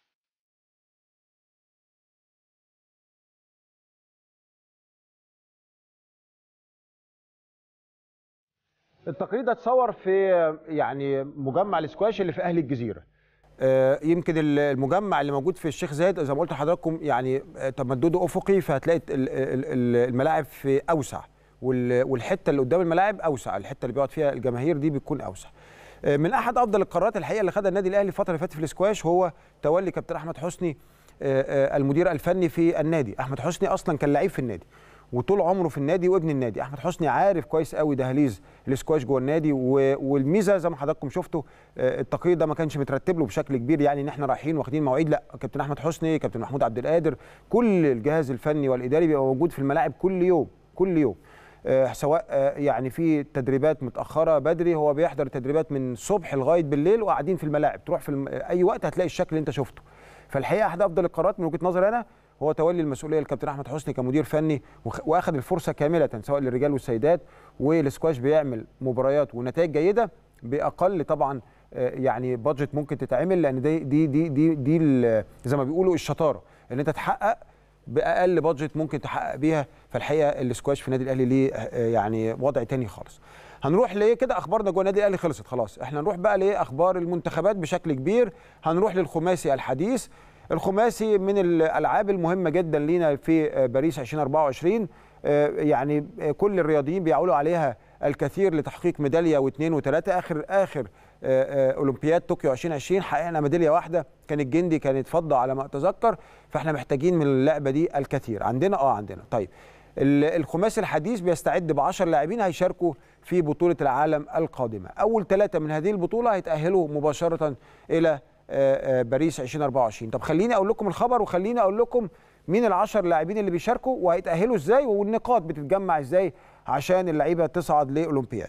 التقرير ده اتصور في يعني مجمع الاسكواش اللي في اهل الجزيره آه، يمكن ال- المجمع اللي موجود في الشيخ زايد زي ما قلت لحضراتكم يعني آه، تمدده افقي فهتلاقي ال- ال- ال- الملاعب في اوسع وال- والحته اللي قدام الملاعب اوسع الحته اللي بيقعد فيها الجماهير دي بتكون اوسع آه، من احد افضل القرارات الحقيقه اللي خدها النادي الاهلي الفتره اللي فاتت في الاسكواش هو تولي كابتن احمد حسني آه، آه، المدير الفني في النادي احمد حسني اصلا كان لعيب في النادي وطول عمره في النادي وابن النادي احمد حسني عارف كويس قوي دهاليز الاسكواش جوه النادي و- والميزه زي ما حضراتكم شفتوا آه، التقرير ده ما كانش مترتب له بشكل كبير يعني ان احنا رايحين واخدين مواعيد لا كابتن احمد حسني كابتن محمود عبد القادر كل الجهاز الفني والاداري بيبقى موجود في الملاعب كل يوم كل يوم آه، سواء آه، يعني في تدريبات متاخره بدري هو بيحضر التدريبات من الصبح لغايه بالليل وقاعدين في الملاعب تروح في الم... اي وقت هتلاقي الشكل اللي انت شفته فالحقيقه احد افضل القرارات من وجهه نظري انا هو تولي المسؤوليه للكابتن احمد حسني كمدير فني وخ- واخد الفرصه كامله سواء للرجال والسيدات والسكواش بيعمل مباريات ونتائج جيده باقل طبعا آه، يعني بادجت ممكن تتعمل لان دي دي دي دي, دي ال- زي ما بيقولوا الشطاره ان انت تحقق باقل بادجت ممكن تحقق بيها فالحقيقه السكواش في النادي الاهلي ليه آه، يعني وضع تاني خالص هنروح ليه كده اخبارنا جوه النادي الاهلي خلصت خلاص احنا نروح بقى لاخبار المنتخبات بشكل كبير هنروح للخماسي الحديث الخماسي من الالعاب المهمه جدا لينا في آه، باريس 2024 آه، يعني آه، كل الرياضيين بيعولوا عليها الكثير لتحقيق ميداليه واثنين وثلاثه اخر اخر آه، آه، اولمبياد طوكيو 2020 حققنا ميداليه واحده كان الجندي كانت فضه على ما اتذكر فاحنا محتاجين من اللعبه دي الكثير عندنا اه عندنا طيب ال- الخماسي الحديث بيستعد ب 10 لاعبين هيشاركوا في بطوله العالم القادمه اول ثلاثه من هذه البطوله هيتاهلوا مباشره الى آه، آه، باريس 2024 طب خليني اقول لكم الخبر وخليني اقول لكم مين العشر لاعبين اللي بيشاركوا وهيتاهلوا ازاي والنقاط بتتجمع ازاي عشان اللعيبه تصعد لاولمبياد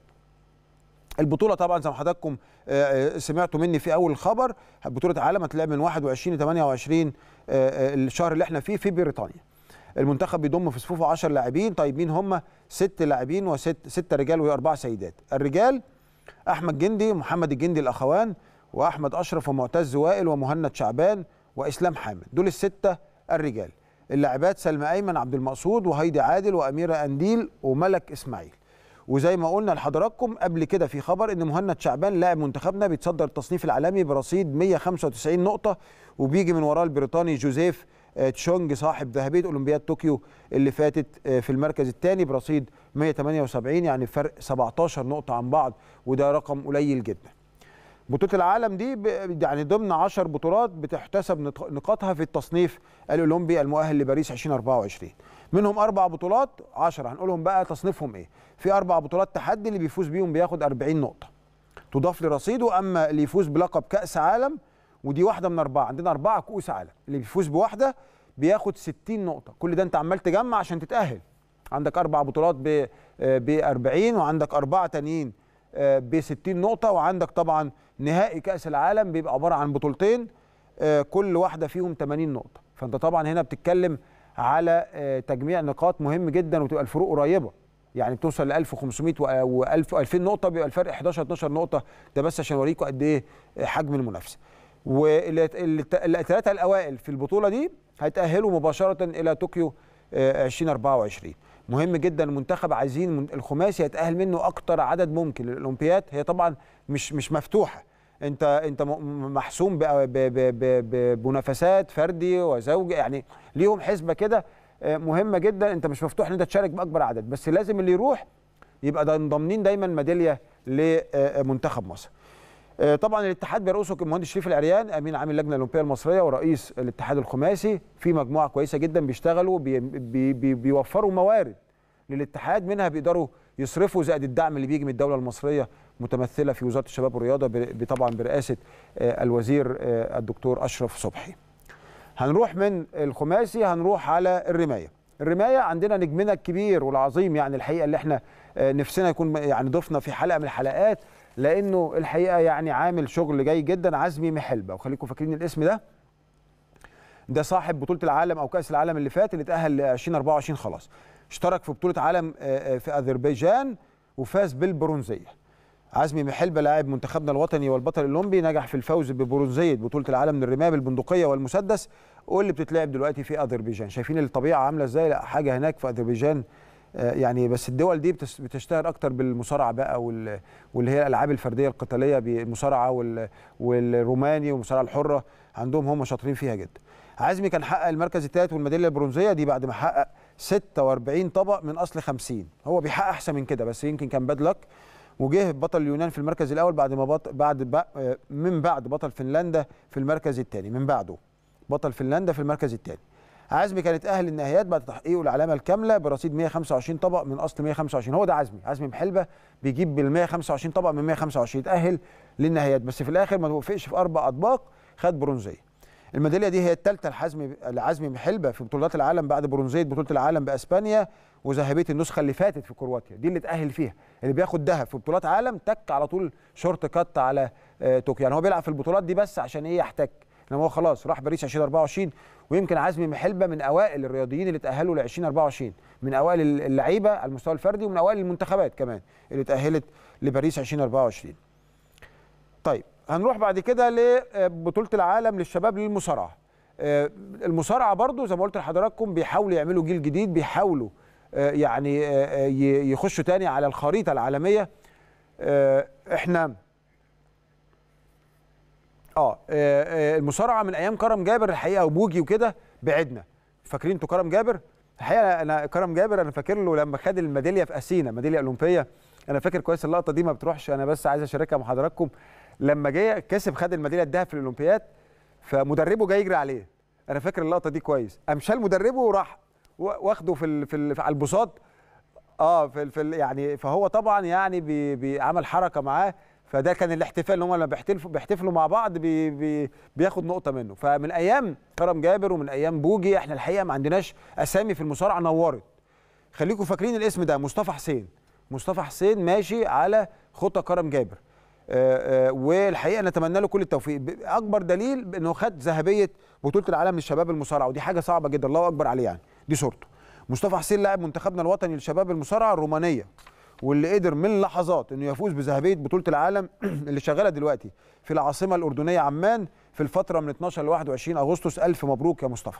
البطوله طبعا زي ما حضراتكم آه، آه، سمعتوا مني في اول الخبر بطوله عالم هتلعب من 21 ل 28 آه، آه، الشهر اللي احنا فيه في بريطانيا المنتخب بيضم في صفوفه 10 لاعبين طيب مين هم ست لاعبين وست ستة رجال واربع سيدات الرجال احمد جندي محمد الجندي الاخوان واحمد اشرف ومعتز وائل ومهند شعبان واسلام حامد دول السته الرجال اللاعبات سلمى ايمن عبد المقصود وهيدي عادل واميره انديل وملك اسماعيل وزي ما قلنا لحضراتكم قبل كده في خبر ان مهند شعبان لاعب منتخبنا بيتصدر التصنيف العالمي برصيد 195 نقطه وبيجي من وراه البريطاني جوزيف آه، تشونج صاحب ذهبيه اولمبياد طوكيو اللي فاتت آه، في المركز الثاني برصيد 178 يعني فرق 17 نقطه عن بعض وده رقم قليل جدا بطوله العالم دي ب- يعني ضمن 10 بطولات بتحتسب نط- نقاطها في التصنيف الاولمبي المؤهل لباريس 2024 منهم اربع بطولات 10 هنقولهم بقى تصنيفهم ايه في اربع بطولات تحدي اللي بيفوز بيهم بياخد 40 نقطه تضاف لرصيده اما اللي يفوز بلقب كاس عالم ودي واحده من اربعه عندنا اربعه كؤوس عالم اللي بيفوز بواحده بياخد 60 نقطه كل ده انت عمال تجمع عشان تتاهل عندك اربع بطولات ب ب 40 وعندك اربعه تانيين ب 60 نقطه وعندك طبعا نهائي كاس العالم بيبقى عباره عن بطولتين آه، كل واحده فيهم 80 نقطه فانت طبعا هنا بتتكلم على آه، تجميع نقاط مهم جدا وتبقى الفروق قريبه يعني بتوصل ل 1500 و1000 2000 نقطه بيبقى الفرق 11 12 نقطه ده بس عشان اوريكم قد ايه حجم المنافسه والثلاثه الاوائل في البطوله دي هيتاهلوا مباشره الى طوكيو آه، 2024 مهم جدا المنتخب عايزين من- الخماسي يتاهل منه اكتر عدد ممكن للاولمبياد هي طبعا مش مش مفتوحه انت انت م- محسوم ب- ب- ب- ب- بمنافسات فردي وزوجي يعني ليهم حسبه كده آه، مهمه جدا انت مش مفتوح ان انت تشارك باكبر عدد بس لازم اللي يروح يبقى ده ضامنين دايما ميداليه لمنتخب مصر آه، طبعا الاتحاد بيرأسه المهندس شريف العريان امين عام اللجنه الاولمبيه المصريه ورئيس الاتحاد الخماسي في مجموعه كويسه جدا بيشتغلوا بي بي بي بيوفروا موارد للاتحاد منها بيقدروا يصرفوا زائد الدعم اللي بيجي من الدوله المصريه متمثله في وزاره الشباب والرياضه ب- طبعا برئاسه آه، الوزير آه، الدكتور اشرف صبحي. هنروح من الخماسي هنروح على الرمايه. الرمايه عندنا نجمنا الكبير والعظيم يعني الحقيقه اللي احنا آه، نفسنا يكون يعني ضفنا في حلقه من الحلقات لانه الحقيقه يعني عامل شغل جيد جدا عزمي محلبه وخليكم فاكرين الاسم ده ده صاحب بطوله العالم او كاس العالم اللي فات اللي اتاهل ل 2024 خلاص اشترك في بطوله عالم آه، آه، في اذربيجان وفاز بالبرونزيه عزمي محلبه لاعب منتخبنا الوطني والبطل الاولمبي نجح في الفوز ببرونزيه بطوله العالم من الرمايه بالبندقيه والمسدس واللي بتتلعب دلوقتي في اذربيجان شايفين الطبيعه عامله ازاي لا حاجه هناك في اذربيجان آه، يعني بس الدول دي بتس- بتشتهر اكتر بالمصارعه بقى وال- واللي هي الالعاب الفرديه القتاليه بالمصارعه وال- والروماني والمصارعه الحره عندهم هم شاطرين فيها جدا عزمي كان حقق المركز الثالث والميداليه البرونزيه دي بعد ما حقق 46 طبق من اصل 50 هو بيحقق احسن من كده بس يمكن كان باد لك وجه بطل اليونان في المركز الاول بعد ما بط... بعد ب... آه، من بعد بطل فنلندا في المركز الثاني من بعده بطل فنلندا في المركز الثاني عزمي كان اتاهل للنهائيات بعد تحقيقه العلامه الكامله برصيد 125 طبق من اصل 125 هو ده عزمي عزمي محلبه بيجيب بال 125 طبق من 125 يتاهل للنهائيات بس في الاخر ما توفقش في اربع اطباق خد برونزيه الميداليه دي هي الثالثه لحزمي لعزمي محلبه في بطولات العالم بعد برونزيه بطوله العالم باسبانيا وذهبيه النسخه اللي فاتت في كرواتيا دي اللي اتاهل فيها اللي بياخد ذهب في بطولات عالم تك على طول شورت كات على آه، طوكيو يعني هو بيلعب في البطولات دي بس عشان ايه يحتك انما هو خلاص راح باريس 2024 ويمكن عزمي محلبه من اوائل الرياضيين اللي تاهلوا ل 2024 من اوائل اللعيبه على المستوى الفردي ومن اوائل المنتخبات كمان اللي تاهلت لباريس 2024 طيب هنروح بعد كده لبطوله العالم للشباب للمصارعه آه، المصارعه برضو زي ما قلت لحضراتكم بيحاولوا يعملوا جيل جديد بيحاولوا آه، يعني آه، آه، ي- يخشوا تاني على الخريطه العالميه آه، احنا اه آه، آه، المصارعه من ايام كرم جابر الحقيقه وبوجي وكده بعدنا فاكرين انتوا كرم جابر الحقيقه انا كرم جابر انا فاكر له لما خد الميداليه في اثينا ميداليه اولمبيه انا فاكر كويس اللقطه دي ما بتروحش انا بس عايز اشاركها مع حضراتكم لما جه كسب خد الميداليه الذهب في الاولمبياد فمدربه جاي يجري عليه انا فاكر اللقطه دي كويس قام شال مدربه وراح و- واخده في ال في ال على البساط اه في ال في ال يعني فهو طبعا يعني بي بي عمل حركه معاه فده كان الاحتفال ان هم لما بيحتفلوا بيحتفلوا مع بعض بي بي بياخد نقطه منه فمن ايام كرم جابر ومن ايام بوجي احنا الحقيقه ما عندناش اسامي في المصارعه نورت خليكم فاكرين الاسم ده مصطفى حسين مصطفى حسين ماشي على خطى كرم جابر آه، آه، والحقيقه نتمنى له كل التوفيق ب- اكبر دليل انه خد ذهبيه بطوله العالم للشباب المصارعه ودي حاجه صعبه جدا الله اكبر عليه يعني دي صورته مصطفى حسين لاعب منتخبنا الوطني للشباب المصارعه الرومانيه واللي قدر من لحظات انه يفوز بذهبيه بطوله العالم اللي شغاله دلوقتي في العاصمه الاردنيه عمان في الفتره من 12 ل 21 اغسطس الف مبروك يا مصطفى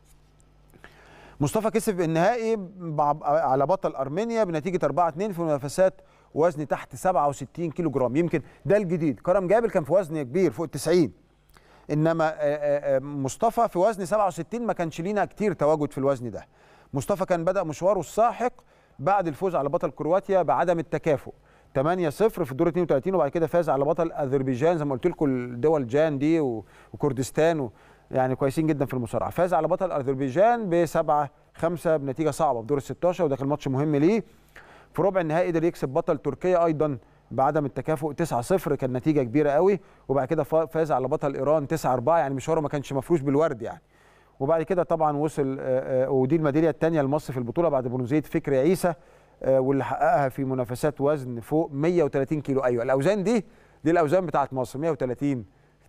مصطفى كسب النهائي بع- على بطل ارمينيا بنتيجه 4 2 في منافسات وزن تحت 67 كيلو جرام يمكن ده الجديد كرم جابر كان في وزن كبير فوق ال 90 انما آه، آه، آه، مصطفى في وزن 67 ما كانش لينا كتير تواجد في الوزن ده مصطفى كان بدا مشواره الساحق بعد الفوز على بطل كرواتيا بعدم التكافؤ 8 0 في الدور 32 وبعد كده فاز على بطل اذربيجان زي ما قلت لكم الدول جان دي و- وكردستان و يعني كويسين جدا في المصارعه فاز على بطل اذربيجان ب 7 5 بنتيجه صعبه في دور ال 16 وده كان ماتش مهم ليه في ربع النهائي قدر يكسب بطل تركيا ايضا بعدم التكافؤ 9 0 كان نتيجه كبيره قوي وبعد كده فا- فاز على بطل ايران 9 4 يعني مشواره ما كانش مفروش بالورد يعني وبعد كده طبعا وصل آه، آه، ودي الميداليه الثانيه لمصر في البطوله بعد برونزيه فكري عيسى آه، واللي حققها في منافسات وزن فوق 130 كيلو ايوه الاوزان دي دي الاوزان بتاعت مصر 130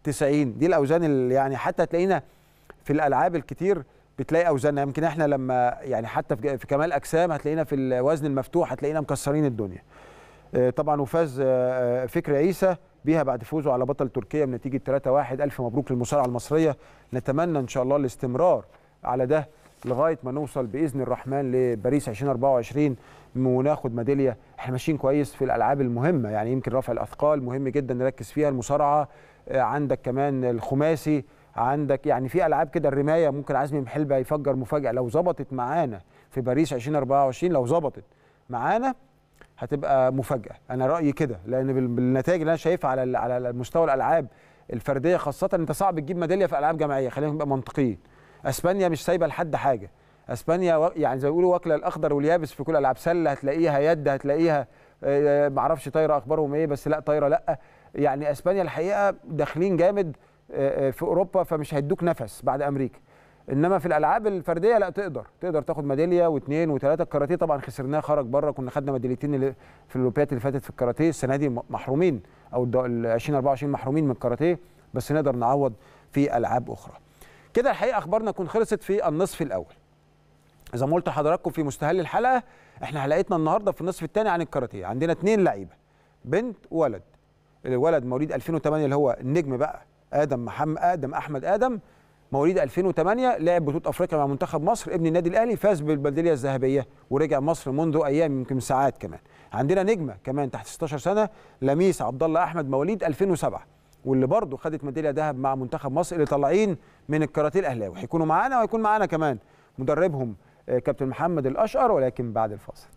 90 دي الاوزان اللي يعني حتى تلاقينا في الالعاب الكتير بتلاقي اوزاننا يمكن احنا لما يعني حتى في في كمال اجسام هتلاقينا في الوزن المفتوح هتلاقينا مكسرين الدنيا آه، طبعا وفاز آه، آه، فكري عيسى بيها بعد فوزه على بطل تركيا بنتيجه 3-1 الف مبروك للمصارعه المصريه نتمنى ان شاء الله الاستمرار على ده لغايه ما نوصل باذن الرحمن لباريس 2024 وناخد ميداليه احنا ماشيين كويس في الالعاب المهمه يعني يمكن رفع الاثقال مهم جدا نركز فيها المصارعه آه، عندك كمان الخماسي عندك يعني في العاب كده الرمايه ممكن عزمي محلبه يفجر مفاجاه لو ظبطت معانا في باريس 2024 لو ظبطت معانا هتبقى مفاجاه انا رايي كده لان بال- بالنتائج اللي انا شايفها على ال- على مستوى الالعاب الفرديه خاصه انت صعب تجيب ميداليه في العاب جماعيه خلينا نبقى منطقيين اسبانيا مش سايبه لحد حاجه اسبانيا وا- يعني زي ما بيقولوا واكله الاخضر واليابس في كل الالعاب سله هتلاقيها يد هتلاقيها آه، معرفش طايره اخبارهم ايه بس لا طايره لا يعني اسبانيا الحقيقه داخلين جامد آه، آه، في اوروبا فمش هيدوك نفس بعد امريكا انما في الالعاب الفرديه لا تقدر تقدر تاخد ميداليه واثنين وثلاثه الكاراتيه طبعا خسرناه خرج بره كنا خدنا ميداليتين اللي في الاولمبياد اللي فاتت في الكاراتيه السنه دي م- محرومين او الد- ال 2024 محرومين من الكاراتيه بس نقدر نعوض في العاب اخرى كده الحقيقه اخبارنا تكون خلصت في النصف الاول زي ما قلت لحضراتكم في مستهل الحلقه احنا حلقتنا النهارده في النصف الثاني عن الكاراتيه عندنا اثنين لعيبه بنت وولد الولد مواليد 2008 اللي هو النجم بقى ادم محمد ادم احمد ادم مواليد 2008 لعب بطوله افريقيا مع منتخب مصر ابن النادي الاهلي فاز بالميداليه الذهبيه ورجع مصر منذ ايام يمكن ساعات كمان عندنا نجمه كمان تحت 16 سنه لميس عبد الله احمد مواليد 2007 واللي برضه خدت ميداليه ذهب مع منتخب مصر اللي طالعين من الكاراتيه الاهلاوي هيكونوا معانا وهيكون معانا كمان مدربهم آه، كابتن محمد الاشقر ولكن بعد الفاصل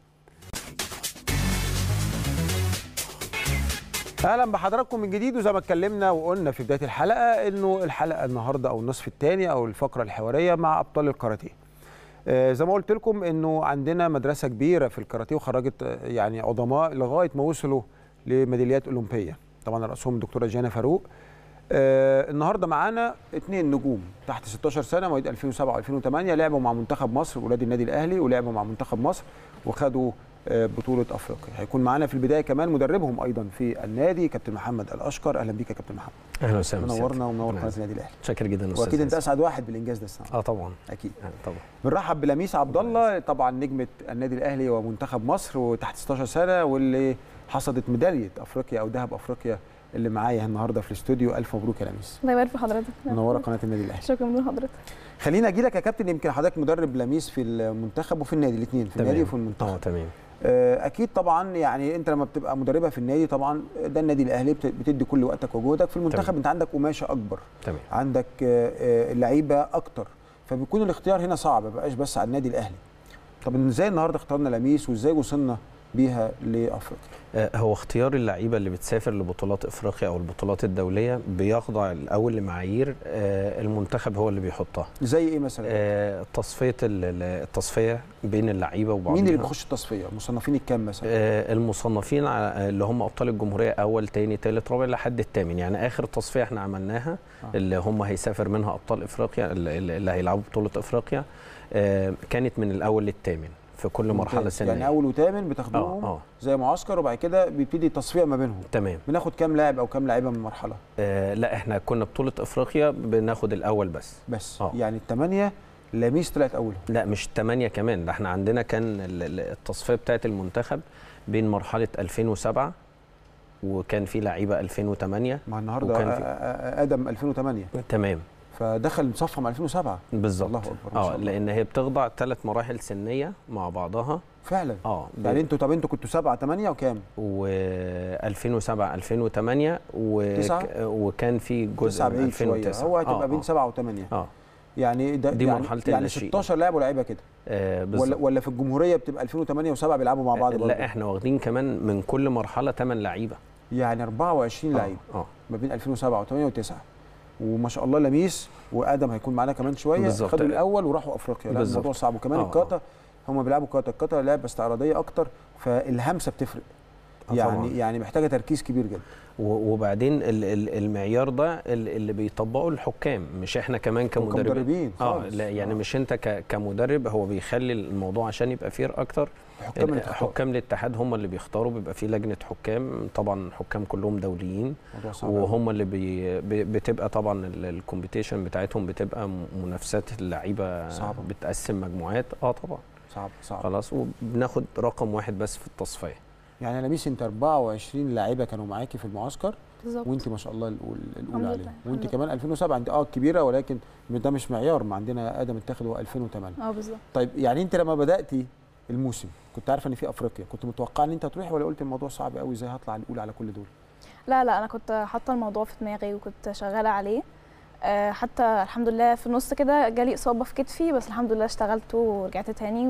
اهلا بحضراتكم من جديد وزي ما اتكلمنا وقلنا في بدايه الحلقه انه الحلقه النهارده او النصف الثاني او الفقره الحواريه مع ابطال الكاراتيه. آه، زي ما قلت لكم انه عندنا مدرسه كبيره في الكاراتيه وخرجت آه، يعني عظماء لغايه ما وصلوا لميداليات اولمبيه طبعا راسهم الدكتوره جانا فاروق آه النهارده معانا اثنين نجوم تحت 16 سنه مواليد 2007 و2008 لعبوا مع منتخب مصر ولاد النادي الاهلي ولعبوا مع منتخب مصر وخدوا آه بطوله افريقيا هيكون معانا في البدايه كمان مدربهم ايضا في النادي كابتن محمد الاشقر اهلا بيك يا كابتن محمد اهلا وسهلا منورنا ومنور أهلاً. قناه النادي الاهلي شاكر جدا أستاذ واكيد انت ياسر. اسعد واحد بالانجاز ده السنه اه طبعا اكيد آه طبعا بنرحب بلميس عبد الله طبعا نجمه النادي الاهلي ومنتخب مصر وتحت 16 سنه واللي حصدت ميداليه افريقيا او ذهب افريقيا اللي معايا النهارده في الاستوديو الف مبروك يا لميس الله يبارك في حضرتك منوره قناه النادي الاهلي شكرا من حضرتك خلينا اجي لك يا كابتن يمكن حضرتك مدرب لميس في المنتخب وفي النادي الاثنين في النادي وفي اه المنتخب تمام آه، اكيد طبعا يعني انت لما بتبقى مدربه في النادي طبعا ده النادي الاهلي بت- بتدي كل وقتك وجهدك في المنتخب تمام. انت عندك قماشه اكبر تمام عندك آه، آه، لعيبه اكتر فبيكون الاختيار هنا صعب ما بقاش بس على النادي الاهلي طب ازاي النهارده اخترنا لميس وازاي وصلنا بيها لافريقيا آه، هو اختيار اللعيبه اللي بتسافر لبطولات افريقيا او البطولات الدوليه بيخضع الاول لمعايير آه، المنتخب هو اللي بيحطها زي ايه مثلا آه، تصفيه ال- ال- التصفيه بين اللعيبه وبعضها مين اللي بيخش التصفيه مصنفين الكام مثلا آه، المصنفين على- اللي هم ابطال الجمهوريه اول تاني تالت رابع لحد الثامن يعني اخر تصفيه احنا عملناها آه. اللي هم هيسافر منها ابطال افريقيا اللي اللي هيلعبوا بطوله افريقيا آه، كانت من الاول للثامن في كل مرحله ممتاز. سنيه يعني اول وثامن اه بتاخدوهم اه زي معسكر وبعد كده بيبتدي التصفيه ما بينهم تمام بناخد كام لاعب او كام لاعيبه من مرحله آه لا احنا كنا بطوله افريقيا بناخد الاول بس بس آه. يعني الثمانيه لميس طلعت اولهم لا مش 8 كمان ده احنا عندنا كان ال- ال- التصفيه بتاعه المنتخب بين مرحله 2007 وكان في لعيبه 2008 مع النهارده وكان آه، في- آه، ادم 2008 تمام فدخل صفهم 2007 بالظبط الله أكبر، ما شاء اه الله. لان هي بتخضع ثلاث مراحل سنيه مع بعضها فعلا اه ب- يعني انتوا طب انتوا كنتوا 7 8 وكام؟ و 2007 2008 و... تسعة؟ وكان في جزء 9 من بعيد شويه 2009 هو هتبقى آه، بين آه. 7 و8 اه يعني ده دي يعني مرحلة يعني الناشئين. 16 لاعب ولاعيبه كده آه ولا بالظبط ولا في الجمهوريه بتبقى 2008 و7 بيلعبوا مع بعض برضه لا احنا واخدين كمان من كل مرحله 8 لعيبه يعني 24 لعيب اه ما بين 2007 و8 و9 وما شاء الله لميس وادم هيكون معانا كمان شويه بالظبط. خدوا الاول وراحوا افريقيا لا بالظبط. الموضوع صعب وكمان آه، الكاتا هم بيلعبوا كاتا الكاتا لعبه استعراضيه اكتر فالهمسه بتفرق آه، يعني طبعاً. يعني محتاجه تركيز كبير جدا و- وبعدين ال- ال- المعيار ده ال- اللي بيطبقه الحكام مش احنا كمان كمدربين كمدربين اه خالص. لا يعني آه. مش انت ك- كمدرب هو بيخلي الموضوع عشان يبقى فير اكتر حكام ال- الاتحاد حكام الاتحاد هم اللي بيختاروا بيبقى في لجنه حكام طبعا حكام كلهم دوليين موضوع صعب أوي. وهم اللي بي بي- بتبقى طبعا الكومبيتيشن بتاعتهم بتبقى م- منافسات اللعيبه صعبة. بتقسم مجموعات اه طبعا صعب صعب خلاص وبناخد رقم واحد بس في التصفيه يعني يا لميس انت 24 لاعيبه كانوا معاكي في المعسكر بالظبط وانت ما شاء الله الاولى الاولى الحمد عليهم لله، وانت الحمد كمان 2007 انت اه كبيره ولكن ده مش معيار ما عندنا ادم اتاخد هو 2008 اه بالظبط طيب يعني انت لما بداتي الموسم كنت عارفه ان في افريقيا كنت متوقعه ان انت هتروحي ولا قلت الموضوع صعب قوي ازاي هطلع الاولى على كل دول لا لا انا كنت حاطه الموضوع في دماغي وكنت شغاله عليه آه، حتى الحمد لله في النص كده جالي اصابه في كتفي بس الحمد لله اشتغلت ورجعت تاني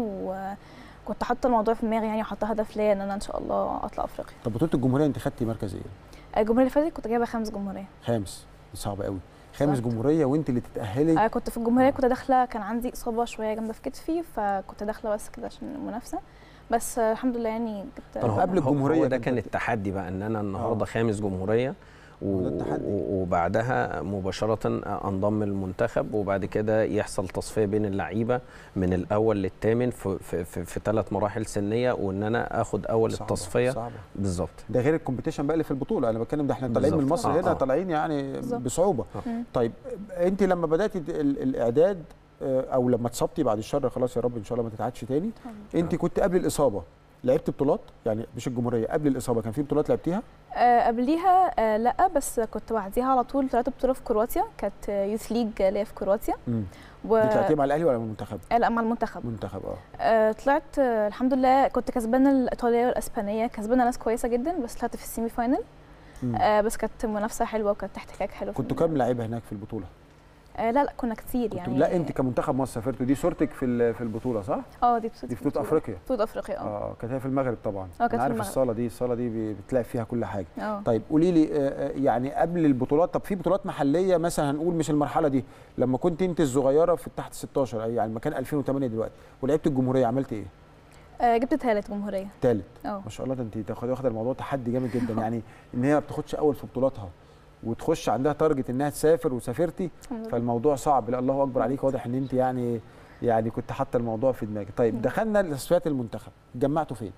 وكنت حاطه الموضوع في دماغي يعني وحاطه هدف ليا ان انا ان شاء الله اطلع افريقيا طب بطوله الجمهوريه انت خدتي مركز ايه الجمهوريه اللي فاتت كنت جايبه خامس جمهوريه خامس دي صعبه قوي خامس بالظبط. جمهوريه وانت اللي تتاهلي آه، كنت في الجمهوريه كنت داخله كان عندي اصابه شويه جامده في كتفي فكنت داخله بس كده عشان المنافسه بس آه، الحمد لله يعني جبت طب قبل هو- الجمهورية هو ده كنت- كان التحدي بقى ان انا النهارده آه. خامس جمهوريه و- ده التحدي. و- وبعدها مباشره انضم المنتخب وبعد كده يحصل تصفيه بين اللعيبه من الاول للثامن في في في, في ثلاث مراحل سنيه وان انا اخد اول صعبة، التصفيه صعبه بالظبط ده غير الكومبيتيشن بقى اللي في البطوله انا بتكلم ده احنا طالعين من بالظبط. مصر آه، هنا آه. طالعين يعني بالظبط. بصعوبه مم. طيب انت لما بداتي ال- الاعداد آه، او لما اتصبتي بعد الشر خلاص يا رب ان شاء الله ما تتعادش تاني انت كنت قبل الاصابه لعبت بطولات يعني مش الجمهوريه قبل الاصابه كان في بطولات لعبتيها آه، قبليها آه، لا بس كنت بعديها على طول طلعت بطوله في كرواتيا كانت يوث ليج ليا في كرواتيا امم و... دي طلعتيها مع الاهلي ولا مع المنتخب آه، لا مع المنتخب منتخب اه آه، طلعت آه، الحمد لله كنت كسبانه الايطاليه والاسبانيه كسبانه ناس كويسه جدا بس طلعت في السيمي فاينل مم. آه، بس كانت منافسه حلوه وكانت احتكاك حلو في كنتوا الملعب. كام لعيبه هناك في البطوله آه، لا لا كنا كتير كنتوا يعني لا انت كمنتخب مصر سافرتوا دي صورتك في ال- في البطوله صح اه دي بطوله دي في بطوله افريقيا بطوله افريقيا اه اه كانت هي في المغرب طبعا كانت انا في عارف المغرب. الصاله دي الصاله دي بي- بتلعب فيها كل حاجه اه طيب قولي لي آه، آه، يعني قبل البطولات طب في بطولات محليه مثلا هنقول مش المرحله دي لما كنت انت الصغيره في تحت 16 أي يعني مكان 2008 دلوقتي ولعبت الجمهوريه عملت ايه؟ آه، جبت ثالث جمهوريه ثالث اه ما شاء الله ده انت تاخدي واخده الموضوع تحدي جامد جدا يعني ان هي ما بتاخدش اول في بطولاتها وتخش عندها تارجت انها تسافر وسافرتي الحمد لله. فالموضوع صعب لا الله اكبر عليك واضح ان انت يعني يعني كنت حاطه الموضوع في دماغك طيب دخلنا لتصفيات المنتخب جمعتوا فين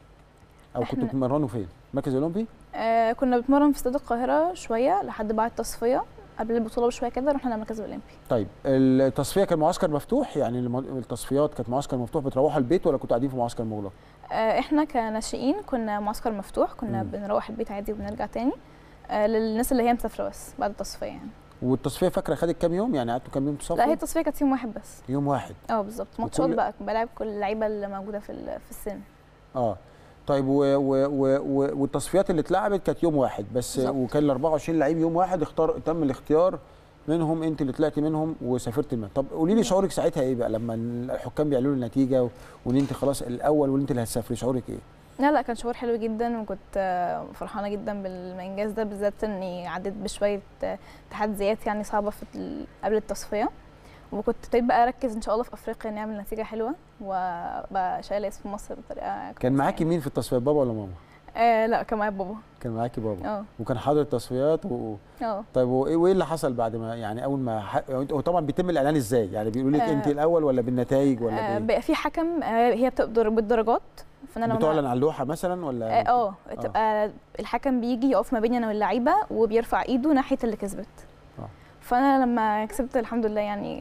او كنتوا إحنا- بتتمرنوا فين مركز الاولمبي آه، كنا بنتمرن في استاد القاهره شويه لحد بعد التصفيه قبل البطوله بشويه كده رحنا المركز الاولمبي طيب التصفيه كان معسكر مفتوح يعني الم- التصفيات كانت معسكر مفتوح بتروحوا البيت ولا كنتوا قاعدين في معسكر مغلق آه، احنا كناشئين كنا معسكر مفتوح كنا مم. بنروح البيت عادي وبنرجع تاني آه، للناس اللي هي مسافره بس بعد التصفيه يعني والتصفيه فاكره خدت كام يوم يعني قعدتوا كام يوم تصفوا لا هي التصفيه كانت يوم واحد بس يوم واحد اه بالظبط ماتشات وكل- بقى بلعب كل اللعيبه اللي موجوده في ال- في السن اه طيب و و و و والتصفيات اللي اتلعبت كانت يوم واحد بس بالظبط. وكان ال 24 لعيب يوم واحد اختار تم الاختيار منهم انت اللي طلعتي منهم وسافرت المنى طب قولي لي شعورك ساعتها ايه بقى لما الحكام بيعلنوا النتيجه و- وان انت خلاص الاول وان انت اللي هتسافري شعورك ايه لا لا كان شعور حلو جدا وكنت آه، فرحانه جدا بالانجاز ده بالذات اني عديت بشويه آه، تحديات يعني صعبه في ال- قبل التصفيه وكنت ابتديت بقى اركز ان شاء الله في افريقيا نعمل نتيجه حلوه وابقى شايله اسم مصر بطريقه كان كويسة معاكي مين في التصفيات بابا ولا ماما آه لا كان معايا بابا كان معاكي بابا اه وكان حاضر التصفيات و... اه طيب وايه وايه اللي حصل بعد ما يعني اول ما ح... هو طبعا بيتم الاعلان ازاي يعني بيقولوا لك آه. انت الاول ولا بالنتائج آه، ولا بايه بقى في حكم آه، هي بتقدر بالدرجات فانا لما بتعلن على اللوحه مثلا ولا اه آه، تبقى الحكم بيجي يقف ما بيني انا واللعيبه وبيرفع ايده ناحيه اللي كسبت آه. فانا لما كسبت الحمد لله يعني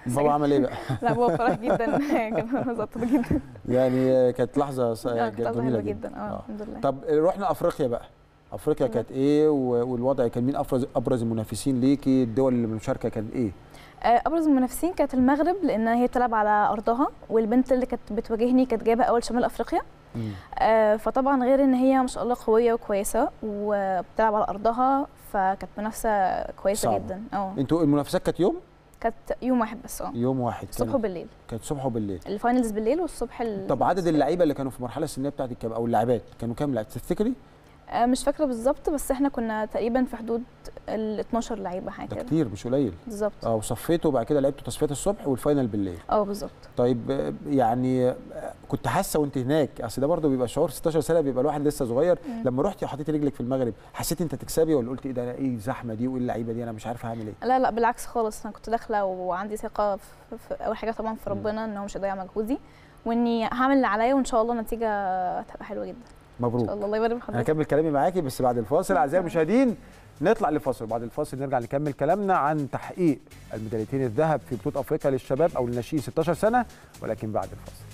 بابا عمل ايه بقى؟ لا بابا فرح جدا كان مبسوط جدا يعني كانت لحظه س- آه، كانت لحظة جميله حلوة جدا جدا اه الحمد لله طب رحنا افريقيا بقى افريقيا كانت ايه و- والوضع كان مين ابرز ابرز المنافسين ليكي الدول اللي المشاركه كانت ايه آه، ابرز المنافسين كانت المغرب لان هي بتلعب على ارضها والبنت اللي كانت بتواجهني كانت جايبه اول شمال افريقيا آه، فطبعا غير ان هي ما شاء الله قويه وكويسه وبتلعب على ارضها فكانت منافسه كويسه صعبة. جدا اه انتوا المنافسات كانت يوم كانت يوم واحد بس اه يوم واحد الصبح كانت- وبالليل كانت الصبح وبالليل الفاينلز بالليل والصبح ال... طب عدد اللعيبه اللي كانوا في المرحله السنيه بتاعتك كام او اللاعبات كانوا كام لاعب تفتكري آه، مش فاكره بالظبط بس احنا كنا تقريبا في حدود ال 12 لعيبه حاجه ده كده كتير مش قليل بالظبط اه وصفيتوا وبعد كده لعبتوا تصفيات الصبح والفاينل بالليل اه بالظبط طيب آه، يعني آه، كنت حاسه وانت هناك اصل ده برضه بيبقى شعور 16 سنه بيبقى الواحد لسه صغير مم. لما رحتي وحطيتي رجلك في المغرب حسيتي انت تكسبي ولا قلت ايه ده ايه الزحمه دي وايه اللعيبه دي انا مش عارفه هعمل ايه لا لا بالعكس خالص انا كنت داخله وعندي ثقه في, في اول حاجه طبعا في ربنا ان هو مش هيضيع مجهودي واني هعمل اللي عليا وان شاء الله النتيجه هتبقى حلوه جدا ان مبروك شاء الله الله يبارك انا لحضرتك هكمل كلامي معاكي بس بعد الفاصل اعزائي المشاهدين نطلع لفاصل بعد الفاصل نرجع نكمل كلامنا عن تحقيق الميداليتين الذهب في بطوله افريقيا للشباب او للناشئين 16 سنه ولكن بعد الفاصل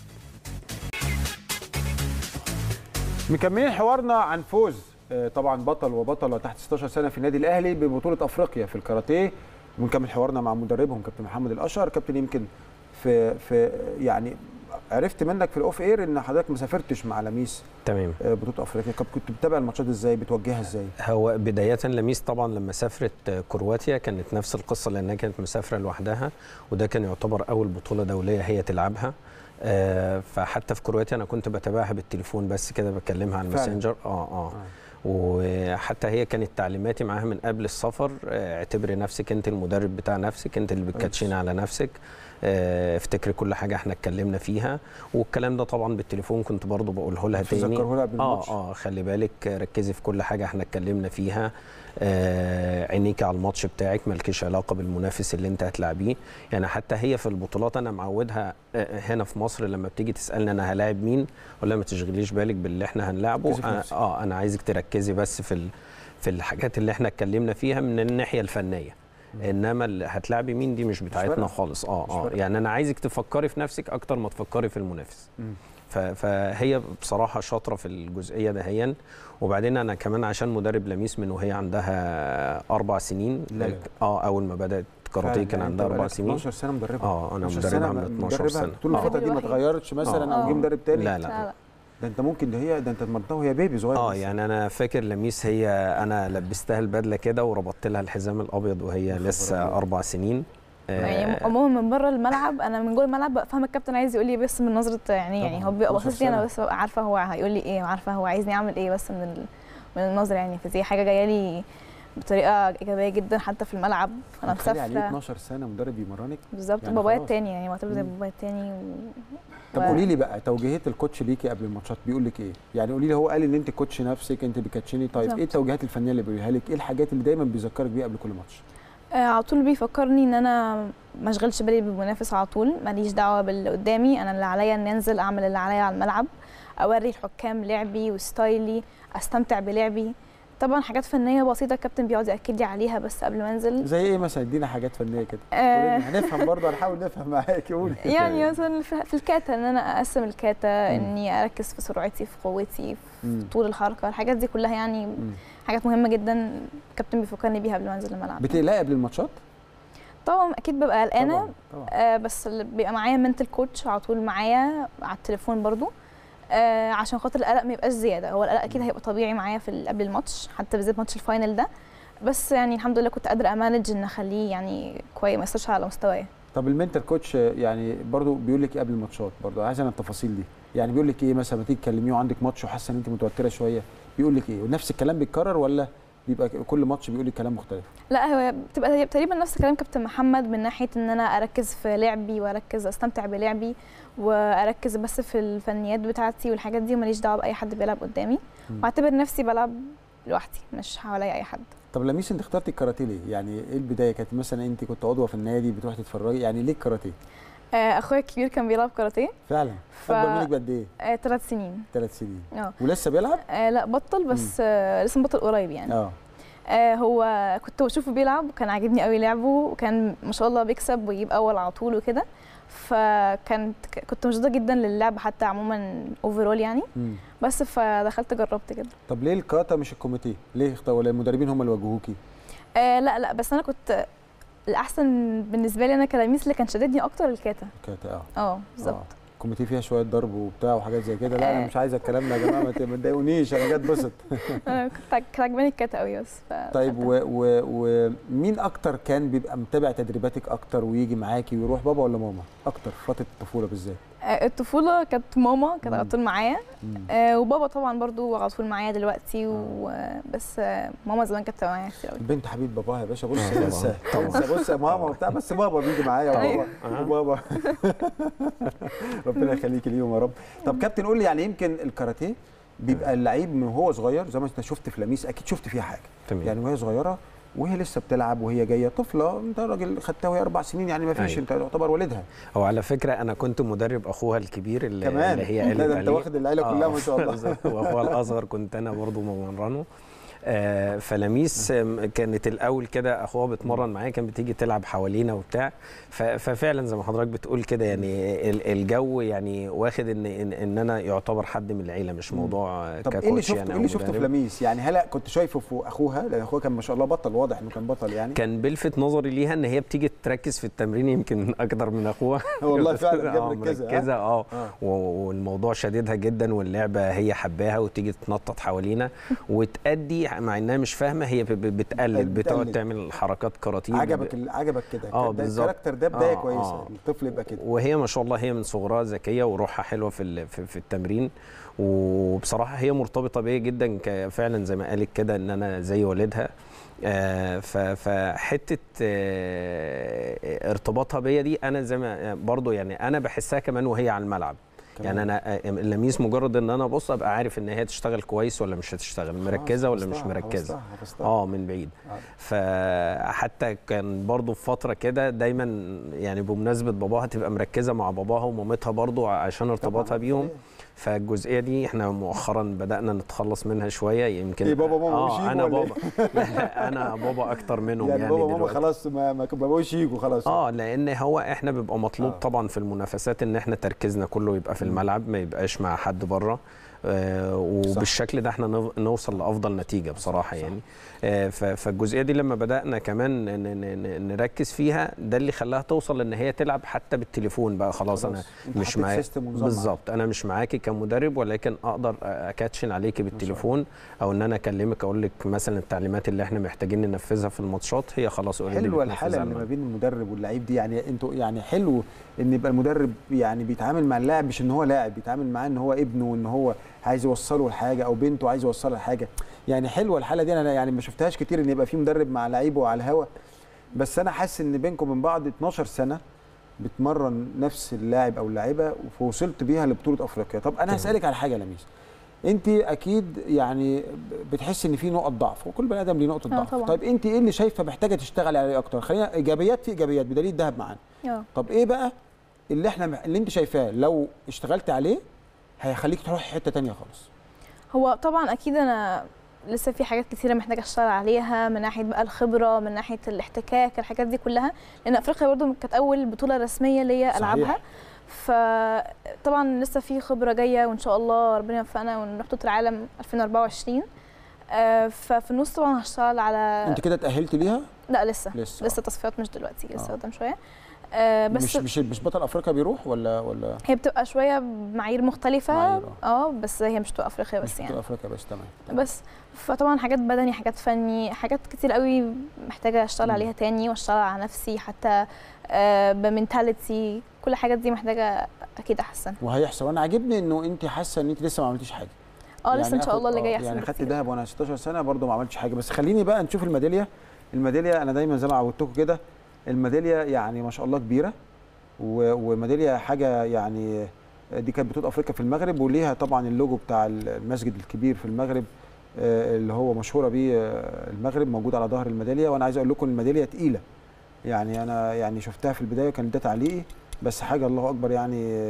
مكملين حوارنا عن فوز آه، طبعا بطل وبطله تحت 16 سنه في النادي الاهلي ببطوله افريقيا في الكاراتيه ونكمل حوارنا مع مدربهم كابتن محمد الاشهر كابتن يمكن في في يعني عرفت منك في الاوف اير ان حضرتك ما سافرتش مع لميس تمام آه، بطوله افريقيا كنت كنت بتتابع الماتشات ازاي بتوجهها ازاي هو بداية لميس طبعا لما سافرت كرواتيا كانت نفس القصة لأنها كانت مسافرة لوحدها وده كان يعتبر أول بطولة دولية هي تلعبها آه، فحتى في كرواتيا أنا كنت بتابعها بالتليفون بس كده بكلمها على فعلا. الماسنجر اه اه وحتى هي كانت تعليماتي معاها من قبل السفر آه، اعتبري نفسك انت المدرب بتاع نفسك انت اللي بتكاتشيني على نفسك آه، افتكري كل حاجه احنا اتكلمنا فيها والكلام ده طبعا بالتليفون كنت برضو بقوله لها تاني تذكره لها قبل اه الماتش. اه خلي بالك ركزي في كل حاجه احنا اتكلمنا فيها آه عينيكي على الماتش بتاعك مالكيش علاقه بالمنافس اللي انت هتلاعبيه يعني حتى هي في البطولات انا معودها آه هنا في مصر لما بتيجي تسالني انا هلاعب مين ولا ما تشغليش بالك باللي احنا هنلاعبه ركزي في أنا نفسك. اه انا عايزك تركزي بس في ال في الحاجات اللي احنا اتكلمنا فيها من الناحيه الفنيه انما اللي هتلاعبي مين دي مش بتاعتنا فارقة. خالص اه مش اه فارقة. يعني انا عايزك تفكري في نفسك اكتر ما تفكري في المنافس مم. ف- فهي بصراحه شاطره في الجزئيه دهيا وبعدين انا كمان عشان مدرب لميس من وهي عندها اربع سنين لا لا. اه اول ما بدات كاراتيه فعلا، كان يعني عندها أنت اربع بقالك سنين 12 سنه مدربها اه انا 12 مدربها سنة من 12 مدربها سنه طول آه. الفتره دي ما الوحيد. اتغيرتش مثلا آه. او جه مدرب تاني لا لا لا لا ده انت ممكن ده هي ده انت اتمرنتها وهي بيبي صغير اه بس. يعني انا فاكر لميس هي انا لبستها البدله كده وربطت لها الحزام الابيض وهي يا خبر لسه أبيض. اربع سنين يعني آه، عموما من بره الملعب انا من جوه الملعب ببقى فاهمه الكابتن عايز يقول لي بس من نظره يعني يعني طبعاً، هو بيبقى 12 باصص لي انا سنة. بس ببقى عارفه هو هيقول لي ايه وعارفه هو عايزني اعمل ايه بس من ال... من النظره يعني فدي حاجه جايه لي بطريقه ايجابيه جدا حتى في الملعب انا تخيلي عليه مسافره 12 سنه مدرب يمرنك بالظبط يعني بابايا خلاص. التاني يعني معتبر زي مم. بابايا التاني و... طب و- قولي لي بقى توجيهات الكوتش ليكي قبل الماتشات بيقول لك ايه؟ يعني قولي لي هو قال ان انت كوتش نفسك انت بتكاتشيني طيب بالظبط. ايه التوجيهات الفنيه اللي بيقولها لك؟ ايه الحاجات اللي دايما بيذكرك بيها قبل كل ماتش؟ آه، على طول بيفكرني ان انا ما اشغلش بالي بالمنافس على طول ماليش دعوه باللي قدامي انا اللي عليا ان انزل اعمل اللي عليا على الملعب اوري الحكام لعبي وستايلي استمتع بلعبي طبعا حاجات فنيه بسيطه الكابتن بيقعد ياكد لي عليها بس قبل ما انزل زي ايه مثلا ادينا حاجات فنيه كده آه، قولي لنا، هنفهم برضه هنحاول نفهم معاكي قولي يعني مثلا في في الكاتا ان انا اقسم الكاتا مم. اني اركز في سرعتي في قوتي في مم. طول الحركه الحاجات دي كلها يعني مم. حاجات مهمه جدا الكابتن بيفكرني بيها قبل ما انزل الملعب بتقلقي قبل الماتشات؟ طبعا اكيد ببقى قلقانه طبعا طبعا آه بس اللي بيبقى معايا منتل كوتش على طول معايا على التليفون برضو آه عشان خاطر القلق ما يبقاش زياده هو القلق اكيد هيبقى طبيعي معايا في ال- قبل الماتش حتى بالذات ماتش الفاينل ده بس يعني الحمد لله كنت قادره امانج ان اخليه يعني كويس ما يصيرش على مستواي طب المنتال كوتش يعني برضه بيقول لك ايه قبل الماتشات برضه عايز انا التفاصيل دي يعني بيقول لك ايه مثلا ما تيجي تكلميه وعندك ماتش وحاسه ان انت متوتره شويه بيقول لك ايه ونفس الكلام بيتكرر ولا بيبقى كل ماتش بيقول لك كلام مختلف لا هو بتبقى هي تقريبا نفس كلام كابتن محمد من ناحيه ان انا اركز في لعبي واركز استمتع بلعبي واركز بس في الفنيات بتاعتي والحاجات دي وماليش دعوه باي حد بيلعب قدامي مم. واعتبر نفسي بلعب لوحدي مش حواليا اي حد طب لميس انت اخترتي الكاراتيه ليه؟ يعني ايه البدايه كانت مثلا انت كنت عضوه في النادي بتروحي تتفرجي يعني ليه الكاراتيه؟ آه، اخويا الكبير كان بيلعب كاراتيه فعلا ف- اكبر منك بقد ايه؟ آه، ثلاث سنين ثلاث سنين اه ولسه بيلعب؟ آه، لا بطل بس آه، لسه مبطل قريب يعني اه آه هو كنت بشوفه بيلعب وكان عاجبني قوي لعبه وكان ما شاء الله بيكسب ويجيب اول على طول وكده فكانت كنت مشدوده جدا للعب حتى عموما اوفرول يعني مم. بس فدخلت جربت كده طب ليه الكاتا مش الكوميتيه ليه اختار ولا المدربين هم اللي وجهوكي آه لا لا بس انا كنت الاحسن بالنسبه لي انا كلاميس اللي كان شددني اكتر الكاتا كاتا اه اه بالظبط آه. الكوميتيه فيها شويه ضرب وبتاع وحاجات زي كده لا انا آه. مش عايز الكلام ده يا جماعه ما ت- ما تضايقونيش انا جاي اتبسط انا كنت كانت عجباني الكاتا قوي بس ف- طيب و- و- ومين اكتر كان بيبقى متابع تدريباتك اكتر ويجي معاكي ويروح بابا ولا ماما اكتر في فتره الطفوله بالذات آه، الطفوله كانت ماما كانت على مم. طول معايا مم. آه، وبابا طبعا برضو على طول معايا دلوقتي وبس آه، ماما زمان كانت معايا كتير قوي البنت حبيب باباها يا باشا بص آه، طبعاً، انسى طبعاً. انسى بص يا ماما وبتاع بس بابا بيجي معايا وبابا أيوة. وبابا ربنا يخليكي ليهم يا رب طب كابتن قول لي يعني يمكن الكاراتيه بيبقى اللعيب من وهو صغير زي ما انت شفت في لميس اكيد شفت فيها حاجه تمام يعني وهي صغيره وهي لسه بتلعب وهي جايه طفله انت راجل خدتها وهي اربع سنين يعني ما فيش أيوة. انت تعتبر والدها هو على فكره انا كنت مدرب اخوها الكبير اللي, كمان اللي هي لا قالت ده انت عليه. واخد العيله كلها ما شاء الله بالظبط. واخوها الاصغر كنت انا برضو بمرنه آه، فلميس آم، كانت الاول كده اخوها بتمرن معايا كانت بتيجي تلعب حوالينا وبتاع ف- ففعلا زي ما حضرتك بتقول كده يعني ال- الجو يعني واخد ان ان, إن انا يعتبر حد من العيله مش موضوع طب ككوتش ايه اللي شفته يعني ايه أو اللي شفته في مدرب. لميس يعني هل كنت شايفه في اخوها لان اخوها كان ما شاء الله بطل واضح انه كان بطل يعني كان بيلفت نظري ليها ان هي بتيجي تركز في التمرين يمكن اكتر من اخوها والله فعلا جاب آه، مركزه ها؟ مركزه اه آه. و- والموضوع شديدها جدا واللعبه هي حباها وتيجي تنطط حوالينا وتأدي مع انها مش فاهمه هي ب- ب- بتقلد بتقلد. بتقعد تعمل حركات كاراتيه عجبك ال- عجبك كده آه، ده بالظبط. الكاركتر ده بدايه آه، كويسه آه. الطفل يبقى كده وهي ما شاء الله هي من صغرها ذكيه وروحها حلوه في ال- في, في التمرين وبصراحه هي مرتبطه بيا جدا ك- فعلا زي ما قالت كده ان انا زي والدها آه، ف- فحته آه، ارتباطها بيا دي انا زي ما برضو يعني انا بحسها كمان وهي على الملعب كمان. يعني انا آه، اللميس مجرد ان انا ابص ابقى عارف ان هي تشتغل كويس ولا مش هتشتغل مركزه ولا مش حفظتها- مركزه حفظتها- حفظتها. اه من بعيد آه. فحتى كان برضو في فتره كده دايما يعني بمناسبه باباها تبقى مركزه مع باباها ومامتها برضو عشان ارتباطها طبعاً. بيهم فالجزئيه دي احنا مؤخرا بدانا نتخلص منها شويه يمكن إيه بابا ماما مش اه يجوا انا ولا إيه؟ بابا لا لا انا بابا اكتر منهم يعني, يعني, بابا ماما دلوقتي. خلاص ما ما بقوش يجوا خلاص اه لان هو احنا بيبقى مطلوب آه. آه. طبعا في المنافسات ان احنا تركيزنا كله يبقى في مم. الملعب ما يبقاش مع حد بره آه وبالشكل ده احنا نو- نوصل لافضل نتيجه بصراحه صح. يعني آه ف- فالجزئيه دي لما بدانا كمان ن- ن- ن- نركز فيها ده اللي خلاها توصل ان هي تلعب حتى بالتليفون بقى خلاص, انا أنت مش حطيت معايا سيستم ونظام معاك. بالظبط انا مش معاكي كمدرب ولكن اقدر اكاتشن عليكي بالتليفون او ان انا اكلمك اقول لك مثلا التعليمات اللي احنا محتاجين ننفذها في الماتشات هي خلاص already حلوه بتنفذها الحاله اللي لنا. ما بين المدرب واللعيب دي يعني انتوا يعني حلو ان يبقى المدرب يعني بيتعامل مع اللاعب مش ان هو لاعب بيتعامل معاه ان هو ابنه وان هو عايز يوصله لحاجه او بنته عايز يوصلها لحاجه يعني حلوه الحاله دي انا يعني ما شفتهاش كتير ان يبقى في مدرب مع لعيبه على الهوا بس انا حاسس ان بينكم من بعض 12 سنه بتمرن نفس اللاعب او اللاعبه ووصلت بيها لبطوله افريقيا طب انا هسالك على حاجه يا لميس انت اكيد يعني بتحس ان في نقط ضعف وكل بني ادم ليه نقطه آه ضعف طبعاً. طيب انت ايه اللي شايفه محتاجه تشتغل عليه اكتر خلينا ايجابيات في ايجابيات بدليل الذهب معانا اه طب ايه بقى اللي احنا اللي انت شايفاه لو اشتغلت عليه هيخليك تروح حته تانية خالص هو طبعا اكيد انا لسه في حاجات كتيره محتاجه اشتغل عليها من ناحيه بقى الخبره من ناحيه الاحتكاك الحاجات دي كلها لان افريقيا برضو كانت اول بطوله رسميه ليا صحيح. العبها فطبعا لسه في خبره جايه وان شاء الله ربنا يوفقنا ونروح بطوله العالم 2024 آه، ففي النص طبعا هشتغل على انت كده اتاهلت ليها لا لسه لسه لسه تصفيات مش دلوقتي لسه آه. قدام شويه آه، بس مش مش مش بطل افريقيا بيروح ولا ولا هي بتبقى شويه بمعايير مختلفه معايير، اه بس هي مش بتبقى افريقيا مش بس بطل يعني افريقيا بس تمام تمام. بس فطبعا حاجات بدني حاجات فني حاجات كتير قوي محتاجه اشتغل مم. عليها تاني واشتغل على نفسي حتى آه، بمنتاليتي كل الحاجات دي محتاجه اكيد احسن وهيحصل وانا عاجبني انه انت حاسه ان انت لسه ما عملتيش حاجه اه لسه ان شاء آخد- الله اللي جاي آه، احسن يعني خدت بكتير. دهب وانا 16 سنه برضه ما عملتش حاجه بس خليني بقى نشوف الميداليه الميداليه انا دايما زي ما عودتكم كده الميداليه يعني ما شاء الله كبيره و- وميداليه حاجه يعني دي كانت بطوله افريقيا في المغرب وليها طبعا اللوجو بتاع المسجد الكبير في المغرب آه، اللي هو مشهوره بيه آه، المغرب موجود على ظهر الميداليه وانا عايز اقول لكم الميداليه تقيله يعني انا يعني شفتها في البدايه كان ده تعليقي بس حاجه الله اكبر يعني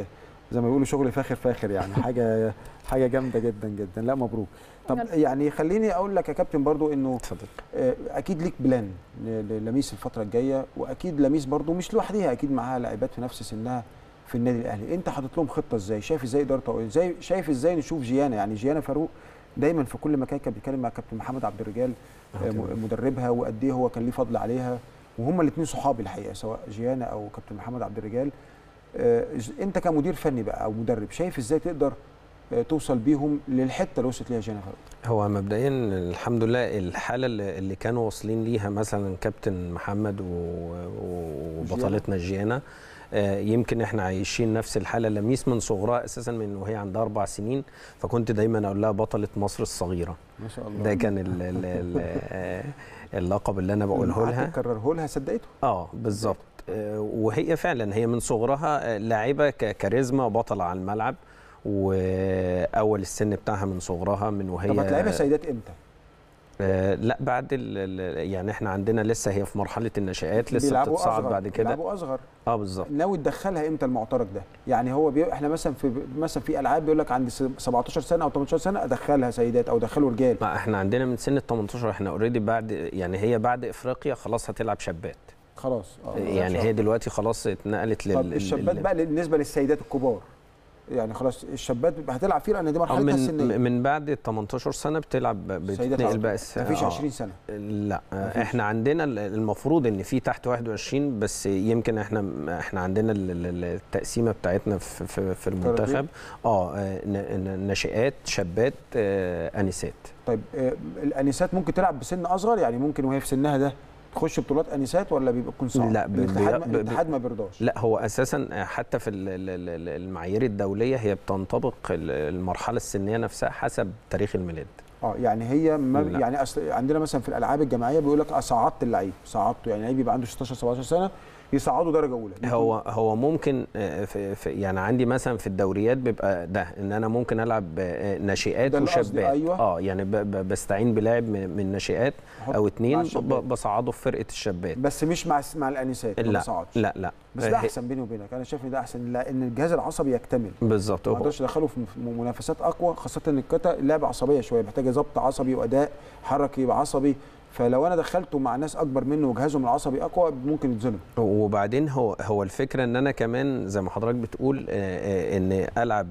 زي ما بيقولوا شغل فاخر فاخر يعني حاجه حاجه جامده جدا جدا لا مبروك طب يلا. يعني خليني اقول لك يا كابتن برضو انه اتفضل آه، اكيد ليك بلان ل- ل- لميس الفتره الجايه واكيد لميس برضو مش لوحدها اكيد معاها لاعبات في نفس سنها في النادي الاهلي انت حاطط لهم خطه ازاي شايف ازاي اداره ازاي شايف ازاي نشوف جيانا يعني جيانا فاروق دايما في كل مكان كان بيتكلم مع كابتن محمد عبد الرجال آه، م- مدربها وقد ايه هو كان ليه فضل عليها وهما الاثنين صحاب الحقيقه سواء جيانا او كابتن محمد عبد الرجال آه، ج- انت كمدير فني بقى او مدرب شايف ازاي تقدر آه، توصل بيهم للحته اللي وصلت ليها جيانا فاروق هو مبدئيا الحمد لله الحاله اللي اللي كانوا واصلين ليها مثلا كابتن محمد و- وبطلتنا جيانا آه، يمكن احنا عايشين نفس الحاله لميس من صغرها اساسا من وهي عندها اربع سنين فكنت دايما اقول لها بطله مصر الصغيره ما شاء الله ده كان ال ال ال آه، اللقب اللي انا بقوله لها تكرره لها صدقته اه بالظبط آه، وهي فعلا هي من صغرها آه، لاعبه ك- كاريزما بطله على الملعب واول السن بتاعها من صغرها من وهي طب هتلاعبها سيدات امتى؟ آه لا بعد ال ال يعني احنا عندنا لسه هي في مرحله النشآت لسه بيلعبوا بتتصاعد أصغر، بعد كده بيلعبوا اصغر اه بالظبط ناوي تدخلها امتى المعترك ده؟ يعني هو بي... احنا مثلا في مثلا في العاب بيقول لك عند س- 17 سنه او 18 سنه ادخلها سيدات او ادخله رجال ما احنا عندنا من سن ال 18 احنا اوريدي بعد يعني هي بعد افريقيا خلاص هتلعب شابات خلاص اه يعني هي دلوقتي خلاص اتنقلت لل طب لل- الشابات لل- بقى بالنسبه للسيدات الكبار يعني خلاص الشابات هتلعب فيه لان دي آه، مرحلتها السنيه من من بعد ال 18 سنه بتلعب سيدات بتتنقل عرب. بقى الس- مفيش آه. 20 سنه لا مفيش. احنا عندنا ال- المفروض ان في تحت 21 بس يمكن احنا احنا عندنا ال- ال- التقسيمه بتاعتنا في في, في المنتخب اه آه، ن- ن- ناشئات شابات آه، انسات طيب آه، الانسات ممكن تلعب بسن اصغر يعني ممكن وهي في سنها ده تخش بطولات انسات ولا بيبقى يكون صعب؟ لا، ب- الاتحاد ب- ما- ب- الاتحاد ما بيرضاش لا هو اساسا حتى في ال- ال- ال- المعايير الدوليه هي بتنطبق ال- المرحله السنيه نفسها حسب تاريخ الميلاد اه يعني هي ما لا. يعني اصل عندنا مثلا في الالعاب الجماعيه بيقول لك صعدت اللعيب صعدته يعني لعيب يبقى عنده 16 17 سنه يصعدوا درجه اولى هو هو ممكن آه، في في يعني عندي مثلا في الدوريات بيبقى ده ان انا ممكن العب آه، ناشئات ده اللي قصدي، وشابات أيوة. اه يعني ب- ب- بستعين بلاعب من من ناشئات أحط او مع اتنين ب- الشابات. بصعده في فرقه الشابات بس مش مع مع الانسات ما لا بصعدش لا لا بس آه، ده هي- احسن بيني وبينك انا شايف ان ده احسن لان الجهاز العصبي يكتمل بالظبط ما هو- اقدرش ادخله في في منافسات اقوى خاصه ان الكتا لعبه عصبيه شويه محتاجه ضبط عصبي واداء حركي وعصبي فلو انا دخلته مع ناس اكبر منه وجهازهم العصبي اقوى ممكن يتظلم وبعدين هو هو الفكره ان انا كمان زي ما حضرتك بتقول آه، آه، ان العب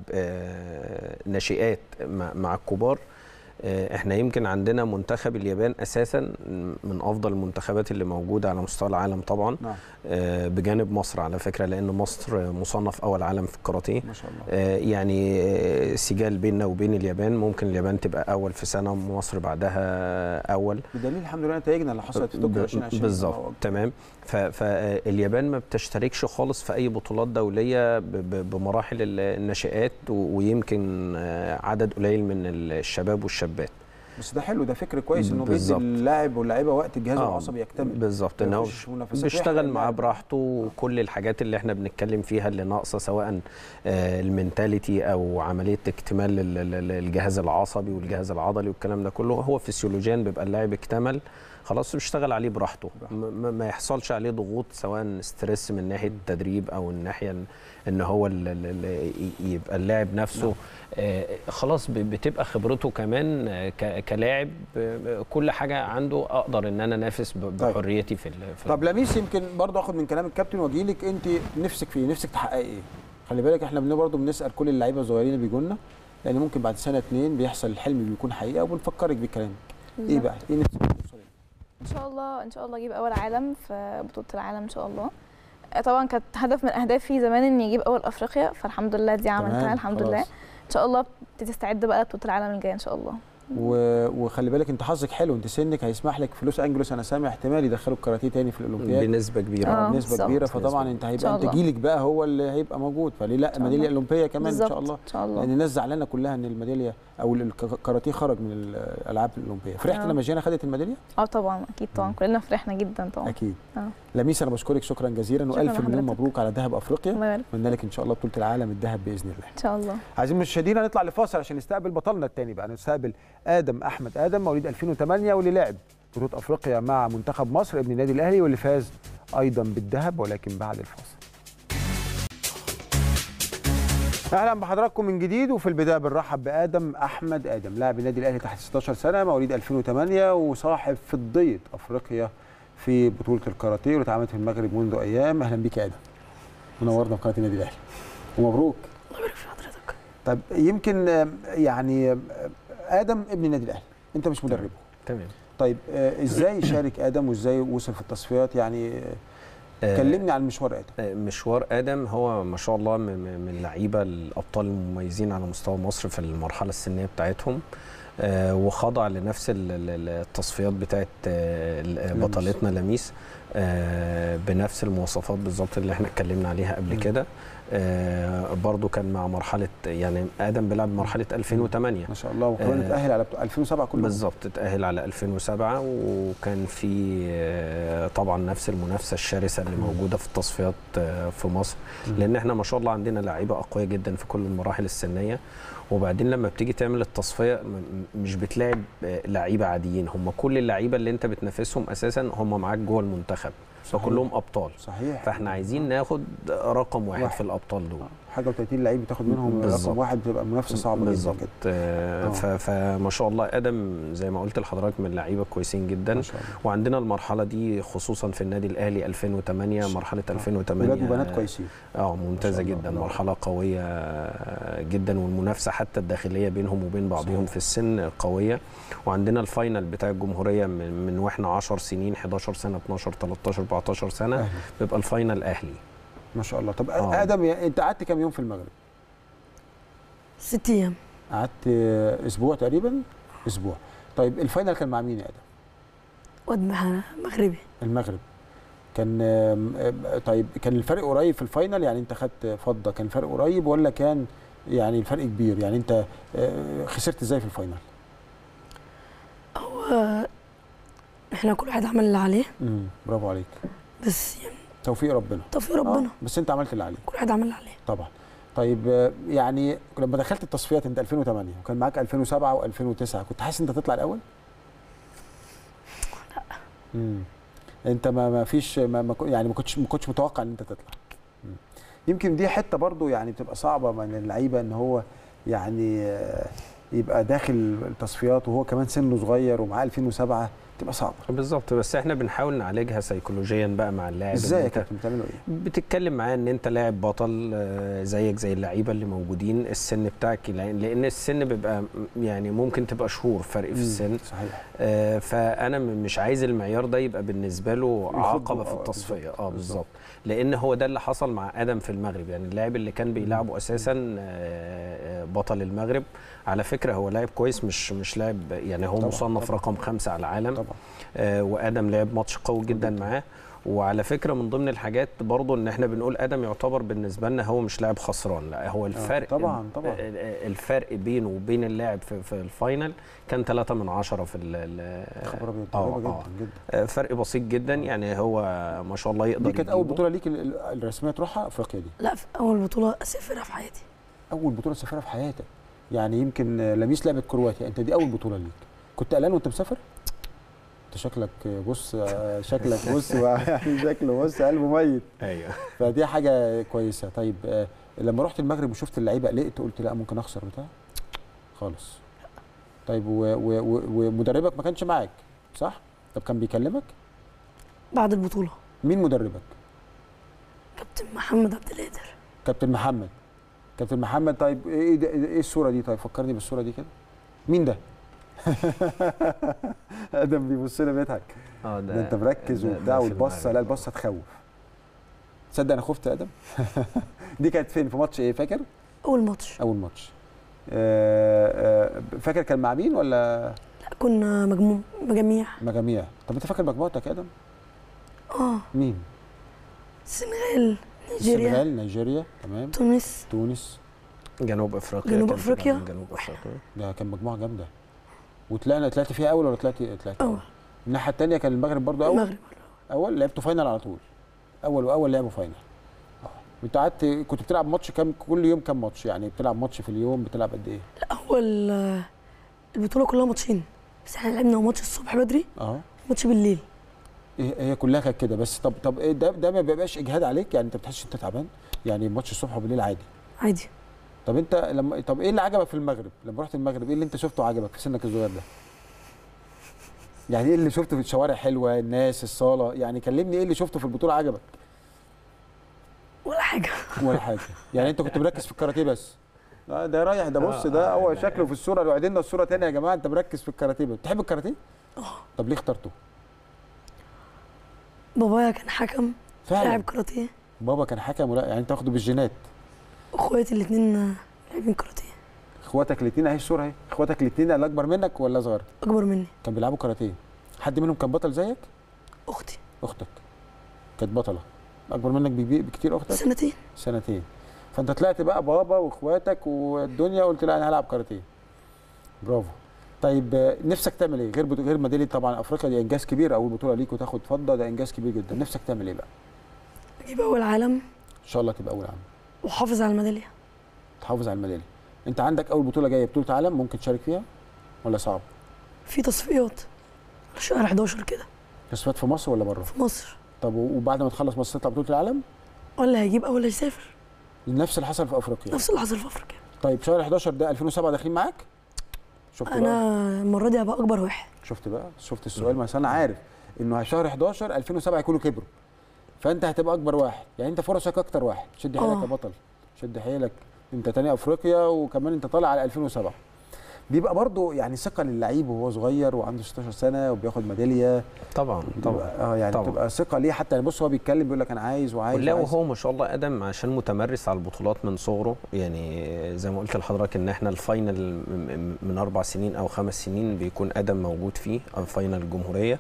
آه، ناشئات مع مع الكبار آه، احنا يمكن عندنا منتخب اليابان اساسا من افضل المنتخبات اللي موجوده على مستوى العالم طبعا نعم آه، بجانب مصر على فكره لان مصر مصنف اول عالم في الكاراتيه ما شاء الله آه، يعني آه، سجال بيننا وبين اليابان ممكن اليابان تبقى اول في سنه ومصر بعدها اول بدليل الحمد لله نتائجنا اللي حصلت في طوكيو ب- 2020 بالظبط تمام فاليابان ما بتشتركش خالص في اي بطولات دوليه ب- ب- بمراحل ال- الناشئات و- ويمكن آه، عدد قليل من الشباب والشابات بس ده حلو ده فكر كويس انه بيدي بالظبط. اللاعب واللاعيبه وقت الجهاز آه، العصبي يكتمل بالظبط ان هو يخش منافسات بيشتغل ويحرق معاه اللاعب. براحته وكل الحاجات اللي احنا بنتكلم فيها اللي ناقصه سواء آه، المينتاليتي او عمليه اكتمال ال- ال- ال- الجهاز العصبي والجهاز العضلي والكلام ده كله هو فسيولوجيا بيبقى اللاعب اكتمل خلاص بيشتغل عليه براحته م- م- ما يحصلش عليه ضغوط سواء ستريس من ناحيه التدريب او الناحيه ان- ان هو ال- ال- ال- ي- يبقى اللاعب نفسه آه، خلاص ب- بتبقى خبرته كمان آه، ك- كلاعب آه، كل حاجه عنده اقدر ان انا انافس ب- طيب. بحريتي في ال- في طب لميس يمكن برضه اخد من كلام الكابتن واجي لك انت نفسك في إيه؟ نفسك تحققي ايه؟ خلي بالك احنا بن- برضه بنسال كل اللعيبه الصغيرين اللي بيجوا لنا لان ممكن بعد سنه اتنين بيحصل الحلم بيكون حقيقه وبنفكرك بكلامك ايه بقى؟ ايه نفسك توصل إيه؟ ان شاء الله ان شاء الله اجيب اول عالم في بطوله العالم ان شاء الله آه، طبعا كانت هدف من اهدافي زمان اني اجيب اول افريقيا فالحمد لله دي عملتها تمام، الحمد خلاص. لله ان شاء الله تستعد بقى لبطوله العالم الجايه ان شاء الله و... وخلي بالك انت حظك حلو انت سنك هيسمح لك في لوس انجلوس انا سامع احتمال يدخلوا الكاراتيه تاني في الاولمبياد بنسبه كبيره آه. بنسبه بالظبط. كبيره فطبعا بنسبة انت إن هيبقى شاء انت الله. جيلك بقى هو اللي هيبقى موجود فليه لا شاء ميداليه الله. اولمبيه كمان ان بالظبط شاء الله ان شاء الله لان الناس زعلانه كلها ان الميداليه او الكاراتيه خرج من الالعاب الاولمبيه فرحت آه. لما جينا خدت الميداليه اه طبعا اكيد طبعا مم. كلنا فرحنا جدا طبعا اكيد آه. لميس انا بشكرك شكرا جزيلا شكراً والف مليون لحضرتك. مبروك على ذهب افريقيا الله يبارك اتمنى لك ان شاء الله بطوله العالم الذهب باذن الله ان شاء الله عايزين مشاهدينا نطلع لفاصل عشان نستقبل بطلنا الثاني بقى نستقبل ادم احمد ادم مواليد 2008 واللي لعب بطوله افريقيا مع منتخب مصر ابن النادي الاهلي واللي فاز ايضا بالذهب ولكن بعد الفاصل اهلا بحضراتكم من جديد وفي البدايه بنرحب بادم احمد ادم لاعب النادي الاهلي تحت 16 سنه مواليد 2008 وصاحب فضيه افريقيا في بطوله الكاراتيه اللي اتعملت في المغرب منذ ايام اهلا بيك يا ادم منورنا في قناه النادي الاهلي ومبروك الله يبارك في حضرتك طب يمكن آم، يعني آم، ادم ابن النادي الاهلي انت مش مدربه تمام طيب آه، ازاي شارك ادم وازاي وصل في التصفيات يعني آه، آه، كلمني عن مشوار ادم آه، مشوار ادم هو ما شاء الله من- من من اللعيبه الابطال المميزين على مستوى مصر في المرحله السنيه بتاعتهم آه، وخضع لنفس ال- ال- التصفيات بتاعت آه، ال- لميس. بطلتنا لميس آه، بنفس المواصفات بالظبط اللي احنا اتكلمنا عليها قبل مم. كده آه، برضو كان مع مرحله يعني ادم بيلعب مرحله 2008 ما شاء الله وكمان آه، اتاهل على بتوع 2007 كله بالظبط اتأهل على 2007 وكان في آه، طبعا نفس المنافسة الشرسة اللي موجودة في التصفيات آه، في مصر مم. لأن احنا ما شاء الله عندنا لعيبة أقوياء جدا في كل المراحل السنية وبعدين لما بتيجي تعمل التصفية م- م- مش بتلاعب آه، لعيبة عاديين هم كل اللعيبة اللي انت بتنافسهم أساسا هم معاك جوه المنتخب صحيح. فكلهم أبطال صحيح فاحنا عايزين ناخد رقم واحد, واحد. في الأبطال دول حاجه و30 لعيب بتاخد منهم بالظبط. رقم واحد بتبقى منافسه صعبه بالظبط جدا آه، آه. ف- فما شاء الله ادم زي ما قلت لحضرتك من اللعيبه كويسين جدا ما شاء الله وعندنا المرحله دي خصوصا في النادي الاهلي 2008 مرحله 2008 ولاد وبنات كويسين اه ممتازه ما شاء الله. جدا الله. مرحله قويه جدا والمنافسه حتى الداخليه بينهم وبين بعضهم صحيح. في السن قويه وعندنا الفاينل بتاع الجمهوريه من, من واحنا 10 سنين 11 سنه 12 13 14 سنه أهلي. بيبقى الفاينل اهلي ما شاء الله طب آه. ادم يا- انت قعدت كام يوم في المغرب ست ايام قعدت آه، اسبوع تقريبا اسبوع طيب الفاينل كان مع مين يا ادم واد مح- مغربي المغرب كان آم، آم، طيب كان الفرق قريب في الفاينل يعني انت خدت فضه كان الفرق قريب ولا كان يعني الفرق كبير يعني انت آه، خسرت ازاي في الفاينل هو احنا كل واحد عمل اللي عليه امم برافو عليك بس يعني توفيق ربنا توفيق ربنا آه، بس انت عملت اللي عليك كل واحد عمل اللي عليه طبعا طيب آه، يعني لما دخلت التصفيات انت 2008 وكان معاك 2007 و2009 كنت حاسس انت تطلع الاول؟ لا امم انت ما ما فيش ما ما كو- يعني ما كنتش ما كنتش متوقع ان انت تطلع مم. يمكن دي حته برضو يعني بتبقى صعبه من اللعيبه ان هو يعني آه، يبقى داخل التصفيات وهو كمان سنه صغير ومعاه 2007 تبقى صعبه بالظبط بس احنا بنحاول نعالجها سيكولوجيا بقى مع اللاعب ازاي إن يا أنت- كابتن بتعملوا ايه؟ بتتكلم معاه ان انت لاعب بطل آه، زيك زي اللعيبه اللي موجودين السن بتاعك لان لأن السن بيبقى م- يعني ممكن تبقى شهور فرق في مم، السن صحيح آه، فانا م- مش عايز المعيار ده يبقى بالنسبه له يخضه، عقبه في آه، التصفيه بالظبط، اه بالظبط. بالظبط لان هو ده اللي حصل مع ادم في المغرب يعني اللاعب اللي كان بيلعبه اساسا آه، بطل المغرب على فكره هو لاعب كويس مش مش لاعب يعني هو طبعاً، مصنف طبعاً. رقم خمسة على العالم طبعا آه، وادم لعب ماتش قوي جدا معاه وعلى فكره من ضمن الحاجات برضو ان احنا بنقول ادم يعتبر بالنسبه لنا هو مش لاعب خسران لا هو الفرق طبعاً، طبعاً. آه، آه، الفرق بينه وبين اللاعب في, في الفاينل كان 3 من 10 في ال- ال- خبر ابيض آه، قريبه آه. جدا جدا آه، فرق بسيط جدا يعني هو ما شاء الله يقدر دي كانت اول يجيبه. بطوله ليك ال- ال- الرسميه تروحها افريقيا دي لا في اول بطوله اسافرها في حياتي اول بطوله تسافرها في حياتك يعني يمكن آه، لميس لعبت كرواتيا انت دي اول بطوله ليك كنت قلقان وانت مسافر انت شكلك آه، بص آه، شكلك بص يعني شكله بص قلبه ميت ايوه فدي حاجه كويسه طيب آه، لما رحت المغرب وشفت اللعيبه قلقت قلت لا ممكن اخسر بتاع خالص طيب و- و- و- ومدربك ما كانش معاك صح طب كان بيكلمك بعد البطوله مين مدربك كابتن محمد عبد القادر كابتن محمد كابتن محمد طيب ايه ده ايه الصوره دي طيب فكرني بالصوره دي كده مين ده ادم بيبص لي بيضحك اه ده انت مركز ده- وبتاع ده في والبصه المغرب. لا البصه تخوف تصدق انا خفت يا ادم دي كانت فين في ماتش ايه فاكر اول ماتش اول ماتش آه، آه، فاكر كان مع مين ولا لا كنا مجموع مجاميع مجاميع طب انت فاكر مجموعتك يا ادم اه مين السنغال نيجيريا السنغال نيجيريا تمام تونس تونس جنوب افريقيا جنوب كان في أفريقيا. من جنوب افريقيا ده كان مجموعه جامده وطلعنا طلعت فيها اول ولا طلعت طلعت اول الناحيه الثانيه كان المغرب برضو اول المغرب اول لعبتوا فاينل على طول اول واول لعبوا فاينل اه انت قعدت كنت بتلعب ماتش كام كل يوم كام ماتش يعني بتلعب ماتش في اليوم بتلعب قد ايه لا اول آه، البطوله كلها ماتشين بس احنا لعبنا ماتش الصبح بدري اه ماتش بالليل هي هي كلها كانت كده بس طب طب ايه ده ده ما بيبقاش اجهاد عليك يعني انت بتحسش انت تعبان يعني ماتش الصبح وبالليل عادي عادي طب انت لما طب ايه اللي عجبك في المغرب لما رحت المغرب ايه اللي انت شفته عجبك في سنك الصغير ده يعني ايه اللي شفته في الشوارع حلوه الناس الصاله يعني كلمني ايه اللي شفته في البطوله عجبك ولا حاجه ولا حاجه يعني انت كنت مركز في الكاراتيه بس لا ده رايح ده بص ده هو شكله في الصوره لو عدلنا الصوره تاني يا جماعه انت مركز في الكاراتيه بس بتحب الكاراتيه اه طب ليه اخترته بابايا كان حكم فعلا لاعب كاراتيه بابا كان حكم ولا يعني انت واخده بالجينات اخواتي الاثنين لاعبين كاراتيه اخواتك الاثنين اهي الصوره اهي اخواتك الاثنين اللي اكبر منك ولا صغير اكبر مني كان بيلعبوا كاراتيه حد منهم كان بطل زيك اختي اختك كانت بطله اكبر منك بكبير- بكتير اختك سنتين سنتين فانت طلعت بقى بابا واخواتك والدنيا قلت لا انا هلعب كاراتيه برافو طيب آه، نفسك تعمل ايه غير بطو... غير ميداليه طبعا افريقيا دي انجاز كبير اول بطوله ليك وتاخد فضه ده انجاز كبير جدا نفسك تعمل ايه بقى اجيب اول عالم ان شاء الله تبقى اول عام واحافظ على الميداليه تحافظ على الميداليه انت عندك اول بطوله جايه بطوله عالم ممكن تشارك فيها ولا صعب في تصفيات شهر 11 كده تصفيات في مصر ولا بره في مصر طب و- وبعد ما تخلص مصر تطلع بطوله العالم ولا هيجيب اول هيسافر نفس اللي حصل في افريقيا نفس اللي حصل في افريقيا طيب شهر 11 ده 2007 داخلين معاك شفت بقى انا المره دي هبقى اكبر واحد شفت بقى شفت السؤال ما انا عارف انه شهر 11 2007 يكونوا كبروا فانت هتبقى اكبر واحد يعني انت فرصك اكتر واحد شد حيلك آه. يا بطل شد حيلك انت تاني افريقيا وكمان انت طالع على 2007 بيبقى برضه يعني ثقه للعيب وهو صغير وعنده 16 سنه وبياخد ميداليه طبعا طبعا طبعا اه يعني طبعا. بتبقى ثقه ليه حتى بص هو بيتكلم بيقول لك انا عايز وعايز لا وعايز. وهو ما شاء الله ادم عشان متمرس على البطولات من صغره يعني زي ما قلت لحضرتك ان احنا الفاينل م- م- من اربع سنين او خمس سنين بيكون ادم موجود فيه أو فاينل الجمهوريه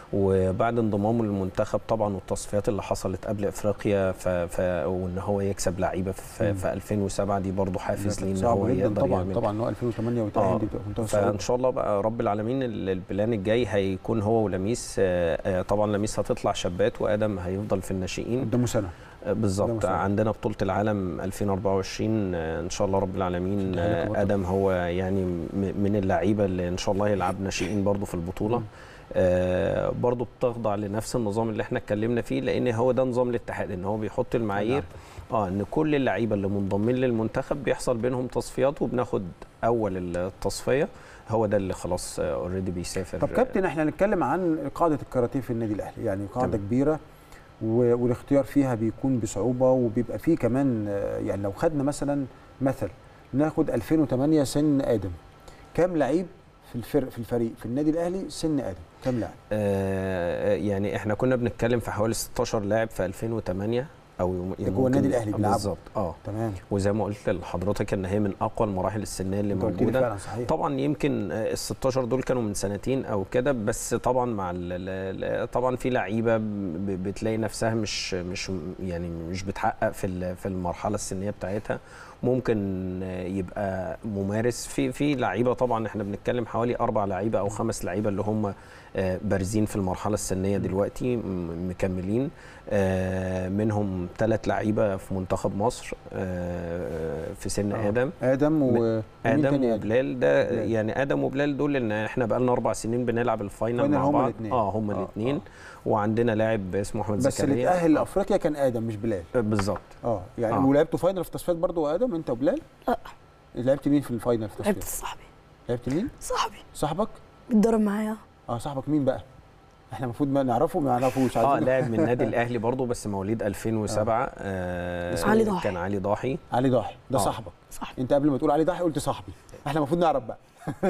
وبعد انضمامه للمنتخب طبعا والتصفيات اللي حصلت قبل افريقيا ف... ف... وان هو يكسب لعيبه في, مم. في 2007 دي برضه حافز ليه ان صعب هو جدا يقدر طبعا يعمل طبعا ان هو 2008 وتأهل آه، دي بتبقى منتهى فان الصعوبة. شاء الله بقى رب العالمين ال- البلان الجاي هيكون هو ولميس آه، آه، طبعا لميس هتطلع شابات وادم هيفضل في الناشئين قدامه سنه آه، بالظبط قدامه سنة. عندنا بطوله العالم 2024 آه، ان شاء الله رب العالمين شد حيلك يا آه، بطل. ادم هو يعني م- من اللعيبه اللي ان شاء الله يلعب ناشئين برضو في البطوله مم. آه برضو بتخضع لنفس النظام اللي احنا اتكلمنا فيه لان هو ده نظام الاتحاد ان هو بيحط المعايير اه ان كل اللعيبه اللي منضمين للمنتخب بيحصل بينهم تصفيات وبناخد اول التصفيه هو ده اللي خلاص اوريدي بيسافر طب كابتن احنا هنتكلم عن قاعده الكاراتيه في النادي الاهلي يعني قاعده تمام. كبيره و- والاختيار فيها بيكون بصعوبه وبيبقى فيه كمان آه، يعني لو خدنا مثلا مثل ناخد 2008 سن ادم كام لعيب في الفرق في الفريق في النادي الاهلي سن ادم كام لاعب آه يعني احنا كنا بنتكلم في حوالي 16 لاعب في 2008 او يوم- ده جوه ممكن- النادي الأهلي بيلعبوا. بالظبط اه تمام وزي ما قلت لحضرتك ان هي من اقوى المراحل السنيه اللي انت قلت لي موجوده فعلا صحيح طبعا يمكن ال 16 دول كانوا من سنتين او كده بس طبعا مع ال ال طبعا في لعيبه ب- بتلاقي نفسها مش مش يعني مش بتحقق في ال- في المرحله السنيه بتاعتها ممكن يبقى ممارس في في لعيبه طبعا احنا بنتكلم حوالي اربع لعيبه او خمس لعيبه اللي هم آه، بارزين في المرحله السنيه دلوقتي م- مكملين آه، منهم ثلاث لعيبه في منتخب مصر آه، في سن آه. ادم ادم و ومين ادم تاني وبلال ده بلال. يعني ادم وبلال دول ان احنا بقى لنا اربع سنين بنلعب الفاينل فاينل مع هما بعض الاتنين. اه هم آه، الاثنين آه. وعندنا لاعب اسمه احمد بس اللي زكريا اتاهل لافريقيا كان ادم مش بلال آه، بالظبط اه يعني آه. ولعبتوا فاينل في تصفيات برضو ادم انت وبلال لا لعبت مين في الفاينل في لعبت تصفيات صاحبي لعبت مين صاحبي صاحبك بيتدرب معايا اه صاحبك مين بقى احنا المفروض ما نعرفه ما نعرفوش اه عايزين لاعب من النادي الاهلي برضه بس مواليد 2007 آه اسمه علي ضاحي. كان علي ضاحي علي ضاحي ده آه. صاحبك صاحبي انت قبل ما تقول علي ضاحي قلت صاحبي احنا المفروض نعرف بقى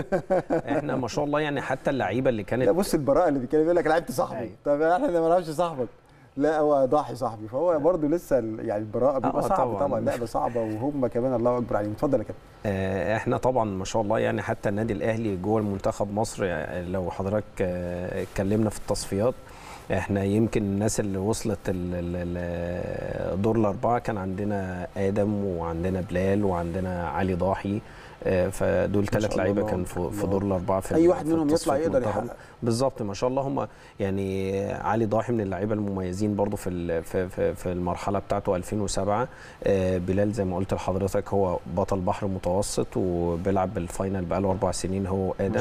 احنا ما شاء الله يعني حتى اللعيبه اللي لا كانت بص البراءه اللي بيتكلم يقول لك لعبت صاحبي أيوة. طب احنا ما نعرفش صاحبك لا هو ضاحي صاحبي فهو برضه لسه ال- يعني البراءه بيبقى آه، صعب طبعاً. طبعا لعبه صعبه وهم كمان الله اكبر عليهم اتفضل يا كابتن آه، احنا طبعا ما شاء الله يعني حتى النادي الاهلي جوه المنتخب مصر يعني لو حضرتك آه، اتكلمنا في التصفيات احنا يمكن الناس اللي وصلت ال- ال- ال- دور الاربعه كان عندنا ادم وعندنا بلال وعندنا علي ضاحي آه، فدول شاء ثلاث الله، لعيبه الله كان في, في الله. دور الاربعه في اي ال- واحد في منهم يطلع التصفيات يقدر المنتخب. يحقق بالظبط ما شاء الله هم يعني علي ضاحي من اللعيبه المميزين برضو في ال- في في, في المرحله بتاعته 2007 آه، بلال زي ما قلت لحضرتك هو بطل بحر متوسط وبيلعب بالفاينل بقاله اربع سنين هو ما ادم شاء الله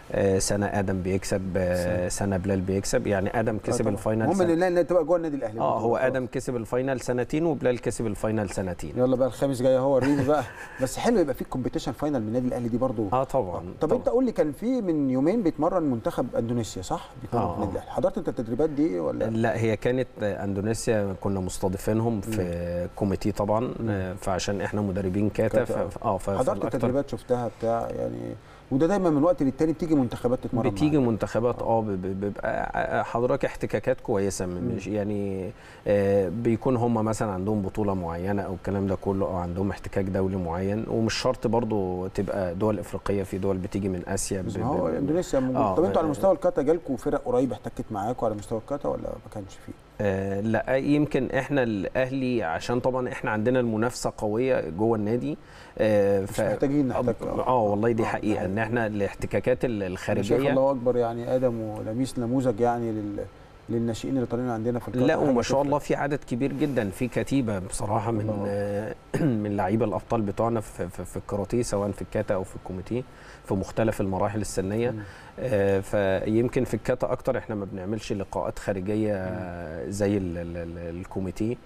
آه، سنه ادم بيكسب آه، سنه بلال بيكسب يعني ادم كسب طبعاً. الفاينل المهم سنة. ان ان تبقى جوه النادي الاهلي اه هو ادم كسب الفاينل سنتين وبلال كسب الفاينل سنتين يلا بقى الخامس جاي اهو وريني بقى بس حلو يبقى في كومبيتيشن فاينل من النادي الاهلي دي برضو اه طبعا طب طبعاً. انت قول لي كان في من يومين بيتمرن منتخب اندونيسيا صح؟ بيتمرن آه، في النادي آه. الاهلي حضرت انت التدريبات دي ولا لا هي كانت اندونيسيا كنا مستضيفينهم في كوميتي طبعا آه، فعشان احنا مدربين كاتا كاتا، ف- اه ف- حضرت فالأكتر- التدريبات شفتها بتاع يعني وده دايما من وقت للتاني بتيجي منتخبات تتمرن بتيجي معاك. منتخبات اه ب- ب- بيبقى حضرتك احتكاكات كويسه مش يعني آه، بيكون هم مثلا عندهم بطوله معينه او الكلام ده كله او عندهم احتكاك دولي معين ومش شرط برضو تبقى دول افريقيه في دول بتيجي من اسيا ب- بس ب- ما هو ب- اندونيسيا موجود آه، طب انتوا على آه، مستوى الكاتا جالكوا فرق قريب احتكت معاكوا على مستوى الكاتا ولا ما كانش فيه؟ آه لا يمكن احنا الاهلي عشان طبعا احنا عندنا المنافسه قويه جوه النادي آه مش محتاجين نحتك اه والله دي حقيقه ان احنا الاحتكاكات ال- انا شايف الخارجيه الله اكبر يعني ادم ولميس نموذج يعني لل للناشئين اللي طالعين عندنا في الكاتا لا حاجة وما شاء تفرق. الله في عدد كبير جدا في كتيبه بصراحه من آه، من لعيبه الابطال بتوعنا في, في, في الكاراتيه سواء في الكاتا او في الكوميتيه في مختلف المراحل السنيه آه، فيمكن في الكاتا اكتر احنا ما بنعملش لقاءات خارجيه آه، زي ال- ال- ال- الكوميتيه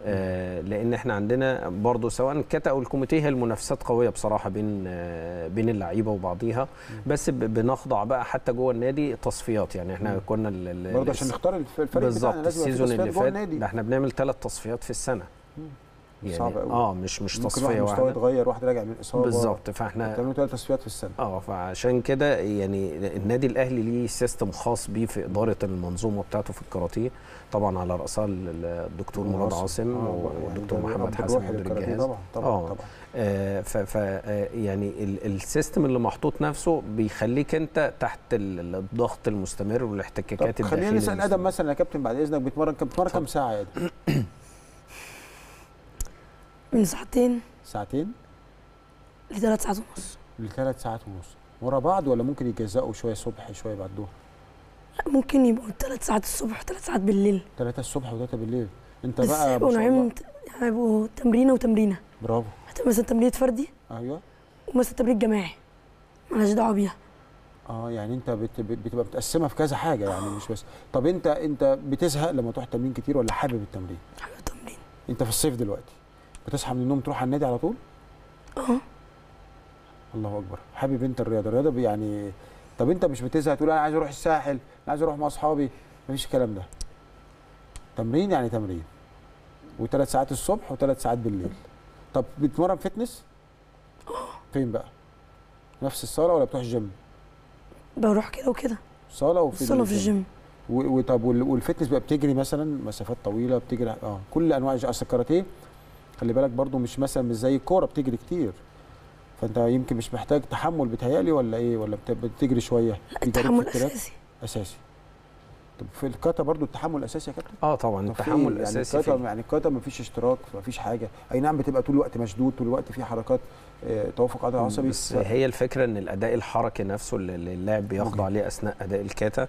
آه، لان احنا عندنا برضو سواء الكاتا او الكوميتيه هي المنافسات قويه بصراحه بين آه، بين اللعيبه وبعضيها بس ب- بنخضع بقى حتى جوه النادي تصفيات يعني احنا مم. كنا ال- ال- برضه عشان نختار الف- الفريق بالظبط بتاعنا لازم يبقى في السيزون تصفيات اللي جوه فات النادي. ده احنا بنعمل ثلاث تصفيات في السنه مم. صعب قوي اه مش مش ممكن تصفيه واحد مستواه واحده يتغير واحد راجع من اصابه بالظبط فاحنا بتعملوا ثلاث تصفيات في السنه اه فعشان كده يعني النادي الاهلي ليه سيستم خاص بيه في اداره المنظومه بتاعته في الكاراتيه طبعا على راسها ال- الدكتور مراد عاصم آه، والدكتور يعني ده محمد الأب حسن الروحي مدير للكاراتيه الجهاز طبعا طبعا آه. طبعا آه، ف ف آه، يعني ال- السيستم اللي محطوط نفسه بيخليك انت تحت ال- الضغط المستمر والاحتكاكات طب خلينا الداخليه نسال ادم مثلا يا كابتن بعد اذنك بيتمرن كم بيتمرن كم ساعه يا ادم؟ من ساعتين ساعتين لثلاث ساعات ونص لثلاث ساعات ونص ورا بعض ولا ممكن يجزأوا شويه الصبح شويه بعد الظهر؟ ممكن يبقوا ثلاث ساعات الصبح وثلاث ساعات بالليل ثلاثه الصبح وثلاثه بالليل انت بس بقى يبقوا ما شاء نوعين الله يعني يبقوا تمرينه وتمرينه برافو هتبقى مثلا تمرين فردي ايوه ومثلا تمرين جماعي مالهاش دعوه بيها اه يعني انت بت... بت- بتبقى متقسمه في كذا حاجه يعني مش بس طب انت انت بتزهق لما تروح تمرين كتير ولا حابب التمرين؟ حابب التمرين انت في الصيف دلوقتي بتصحى من النوم تروح على النادي على طول؟ اه الله اكبر حابب انت الرياضه الرياضه بي- يعني طب انت مش بتزهق تقول انا عايز اروح الساحل انا عايز اروح مع اصحابي مفيش الكلام ده تمرين يعني تمرين وثلاث ساعات الصبح وثلاث ساعات بالليل طب بتتمرن فتنس فين بقى نفس الصاله ولا بتروح الجيم بروح كده وكده صاله وفي الصاله في الجيم و- وطب وال- والفتنس بقى بتجري مثلا مسافات طويله بتجري اه كل انواع الج- اصل الكاراتيه خلي بالك برضو مش مثلا مش زي الكوره بتجري كتير فانت يمكن مش محتاج تحمل بتهيألي ولا ايه ولا بت- بتجري شويه لا بيجريك في التحمل التراك؟ اساسي اساسي طب في الكاتا برضو التحمل اساسي يا كابتن اه طبعا طب في التحمل إيه؟ اساسي يعني الكاتا فيه. يعني الكاتا مفيش اشتراك مفيش حاجه اي نعم بتبقى طول الوقت مشدود طول الوقت في حركات آه، توافق عضلي عصبي بس ف- هي الفكره ان الاداء الحركي نفسه اللي اللي اللاعب بيخضع عليه اثناء اداء الكاتا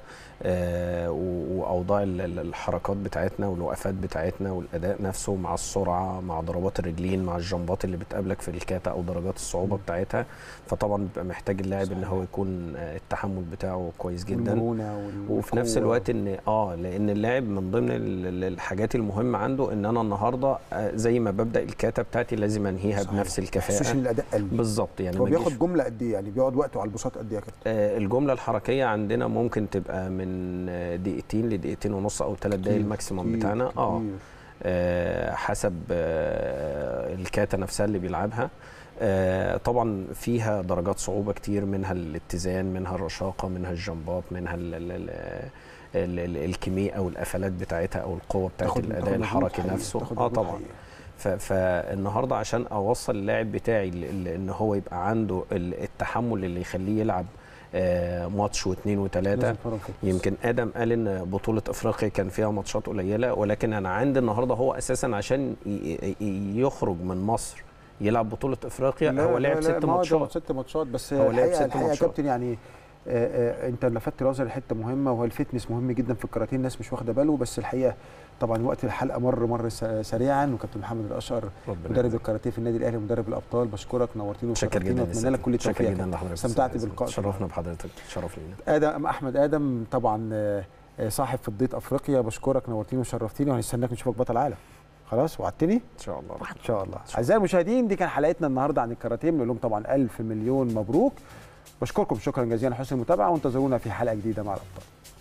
آه و- واوضاع ال- ال- الحركات بتاعتنا والوقفات بتاعتنا والاداء نفسه مع السرعه مع ضربات الرجلين مع الجنبات اللي بتقابلك في الكاتا او درجات الصعوبه بتاعتها فطبعا بيبقى محتاج اللاعب ان هو يكون آه، التحمل بتاعه كويس جدا والمرونة وال- وفي نفس والقوة. الوقت ان اه لان اللاعب من ضمن ال- ال- الحاجات المهمه عنده ان انا النهارده آه، زي ما ببدا الكاتا بتاعتي لازم انهيها صحيح. بنفس ما يحسوش الكفاءه ان الاداء قل بالظبط يعني هو ما يجيش- بياخد جمله قد ايه يعني بيقعد وقته على البساط قد ايه يا كابتن آه، الجمله الحركيه عندنا ممكن تبقى من آه، دقيقتين لدقيقتين ونص او ثلاث دقايق كتير، الماكسيموم كتير، بتاعنا اه كتير. آه، حسب آه، الكاتا نفسها اللي بيلعبها آه، طبعا فيها درجات صعوبه كتير منها الاتزان منها الرشاقه منها الجنبات منها ال ال ال ال ال الكميه او القفلات بتاعتها او القوه بتاعت تاخد- الاداء تاخد مجهود الحركي حقيقي، نفسه تاخد اه مجهود طبعا حقيقي. ف- فالنهارده عشان اوصل اللاعب بتاعي ل- ل- ان هو يبقى عنده ال- التحمل اللي يخليه يلعب آه، ماتش واثنين وثلاثه لازم تمرن فتنس. يمكن ادم قال ان بطوله افريقيا كان فيها ماتشات قليله ولكن انا عندي النهارده هو اساسا عشان ي- ي- يخرج من مصر يلعب بطوله افريقيا لا هو لا لعب لا، ست ما هو ده ماتشات ست ماتشات بس هو لعب الحقيقه ست الحقيقه يا ماتشات. كابتن يعني آه، آه، انت لفتت نظري لحته مهمه وهو الفتنس مهم جدا في الكاراتيه الناس مش واخده باله بس الحقيقه طبعا وقت الحلقه مر مر س- سريعا وكابتن محمد الاشقر ربنا مدرب يخليك. الكاراتيه في النادي الاهلي مدرب الابطال بشكرك نورتني شكر وشرفتني جدا واتمنى لك كل التوفيق شكر يا جدا كابتن. لحضرتك استمتعت أستاذ. باللقاء شرفنا بحضرتك شرف لينا ادم احمد ادم طبعا آه، آه، صاحب فضيه افريقيا بشكرك نورتني وشرفتني وهنستناك نشوفك بطل عالم خلاص وعدتني ان شاء الله ان شاء الله اعزائي المشاهدين دي كان حلقتنا النهارده عن الكاراتيه بنقول لهم طبعا الف مليون مبروك بشكركم شكرا جزيلا حسن المتابعه وانتظرونا في حلقه جديده مع الابطال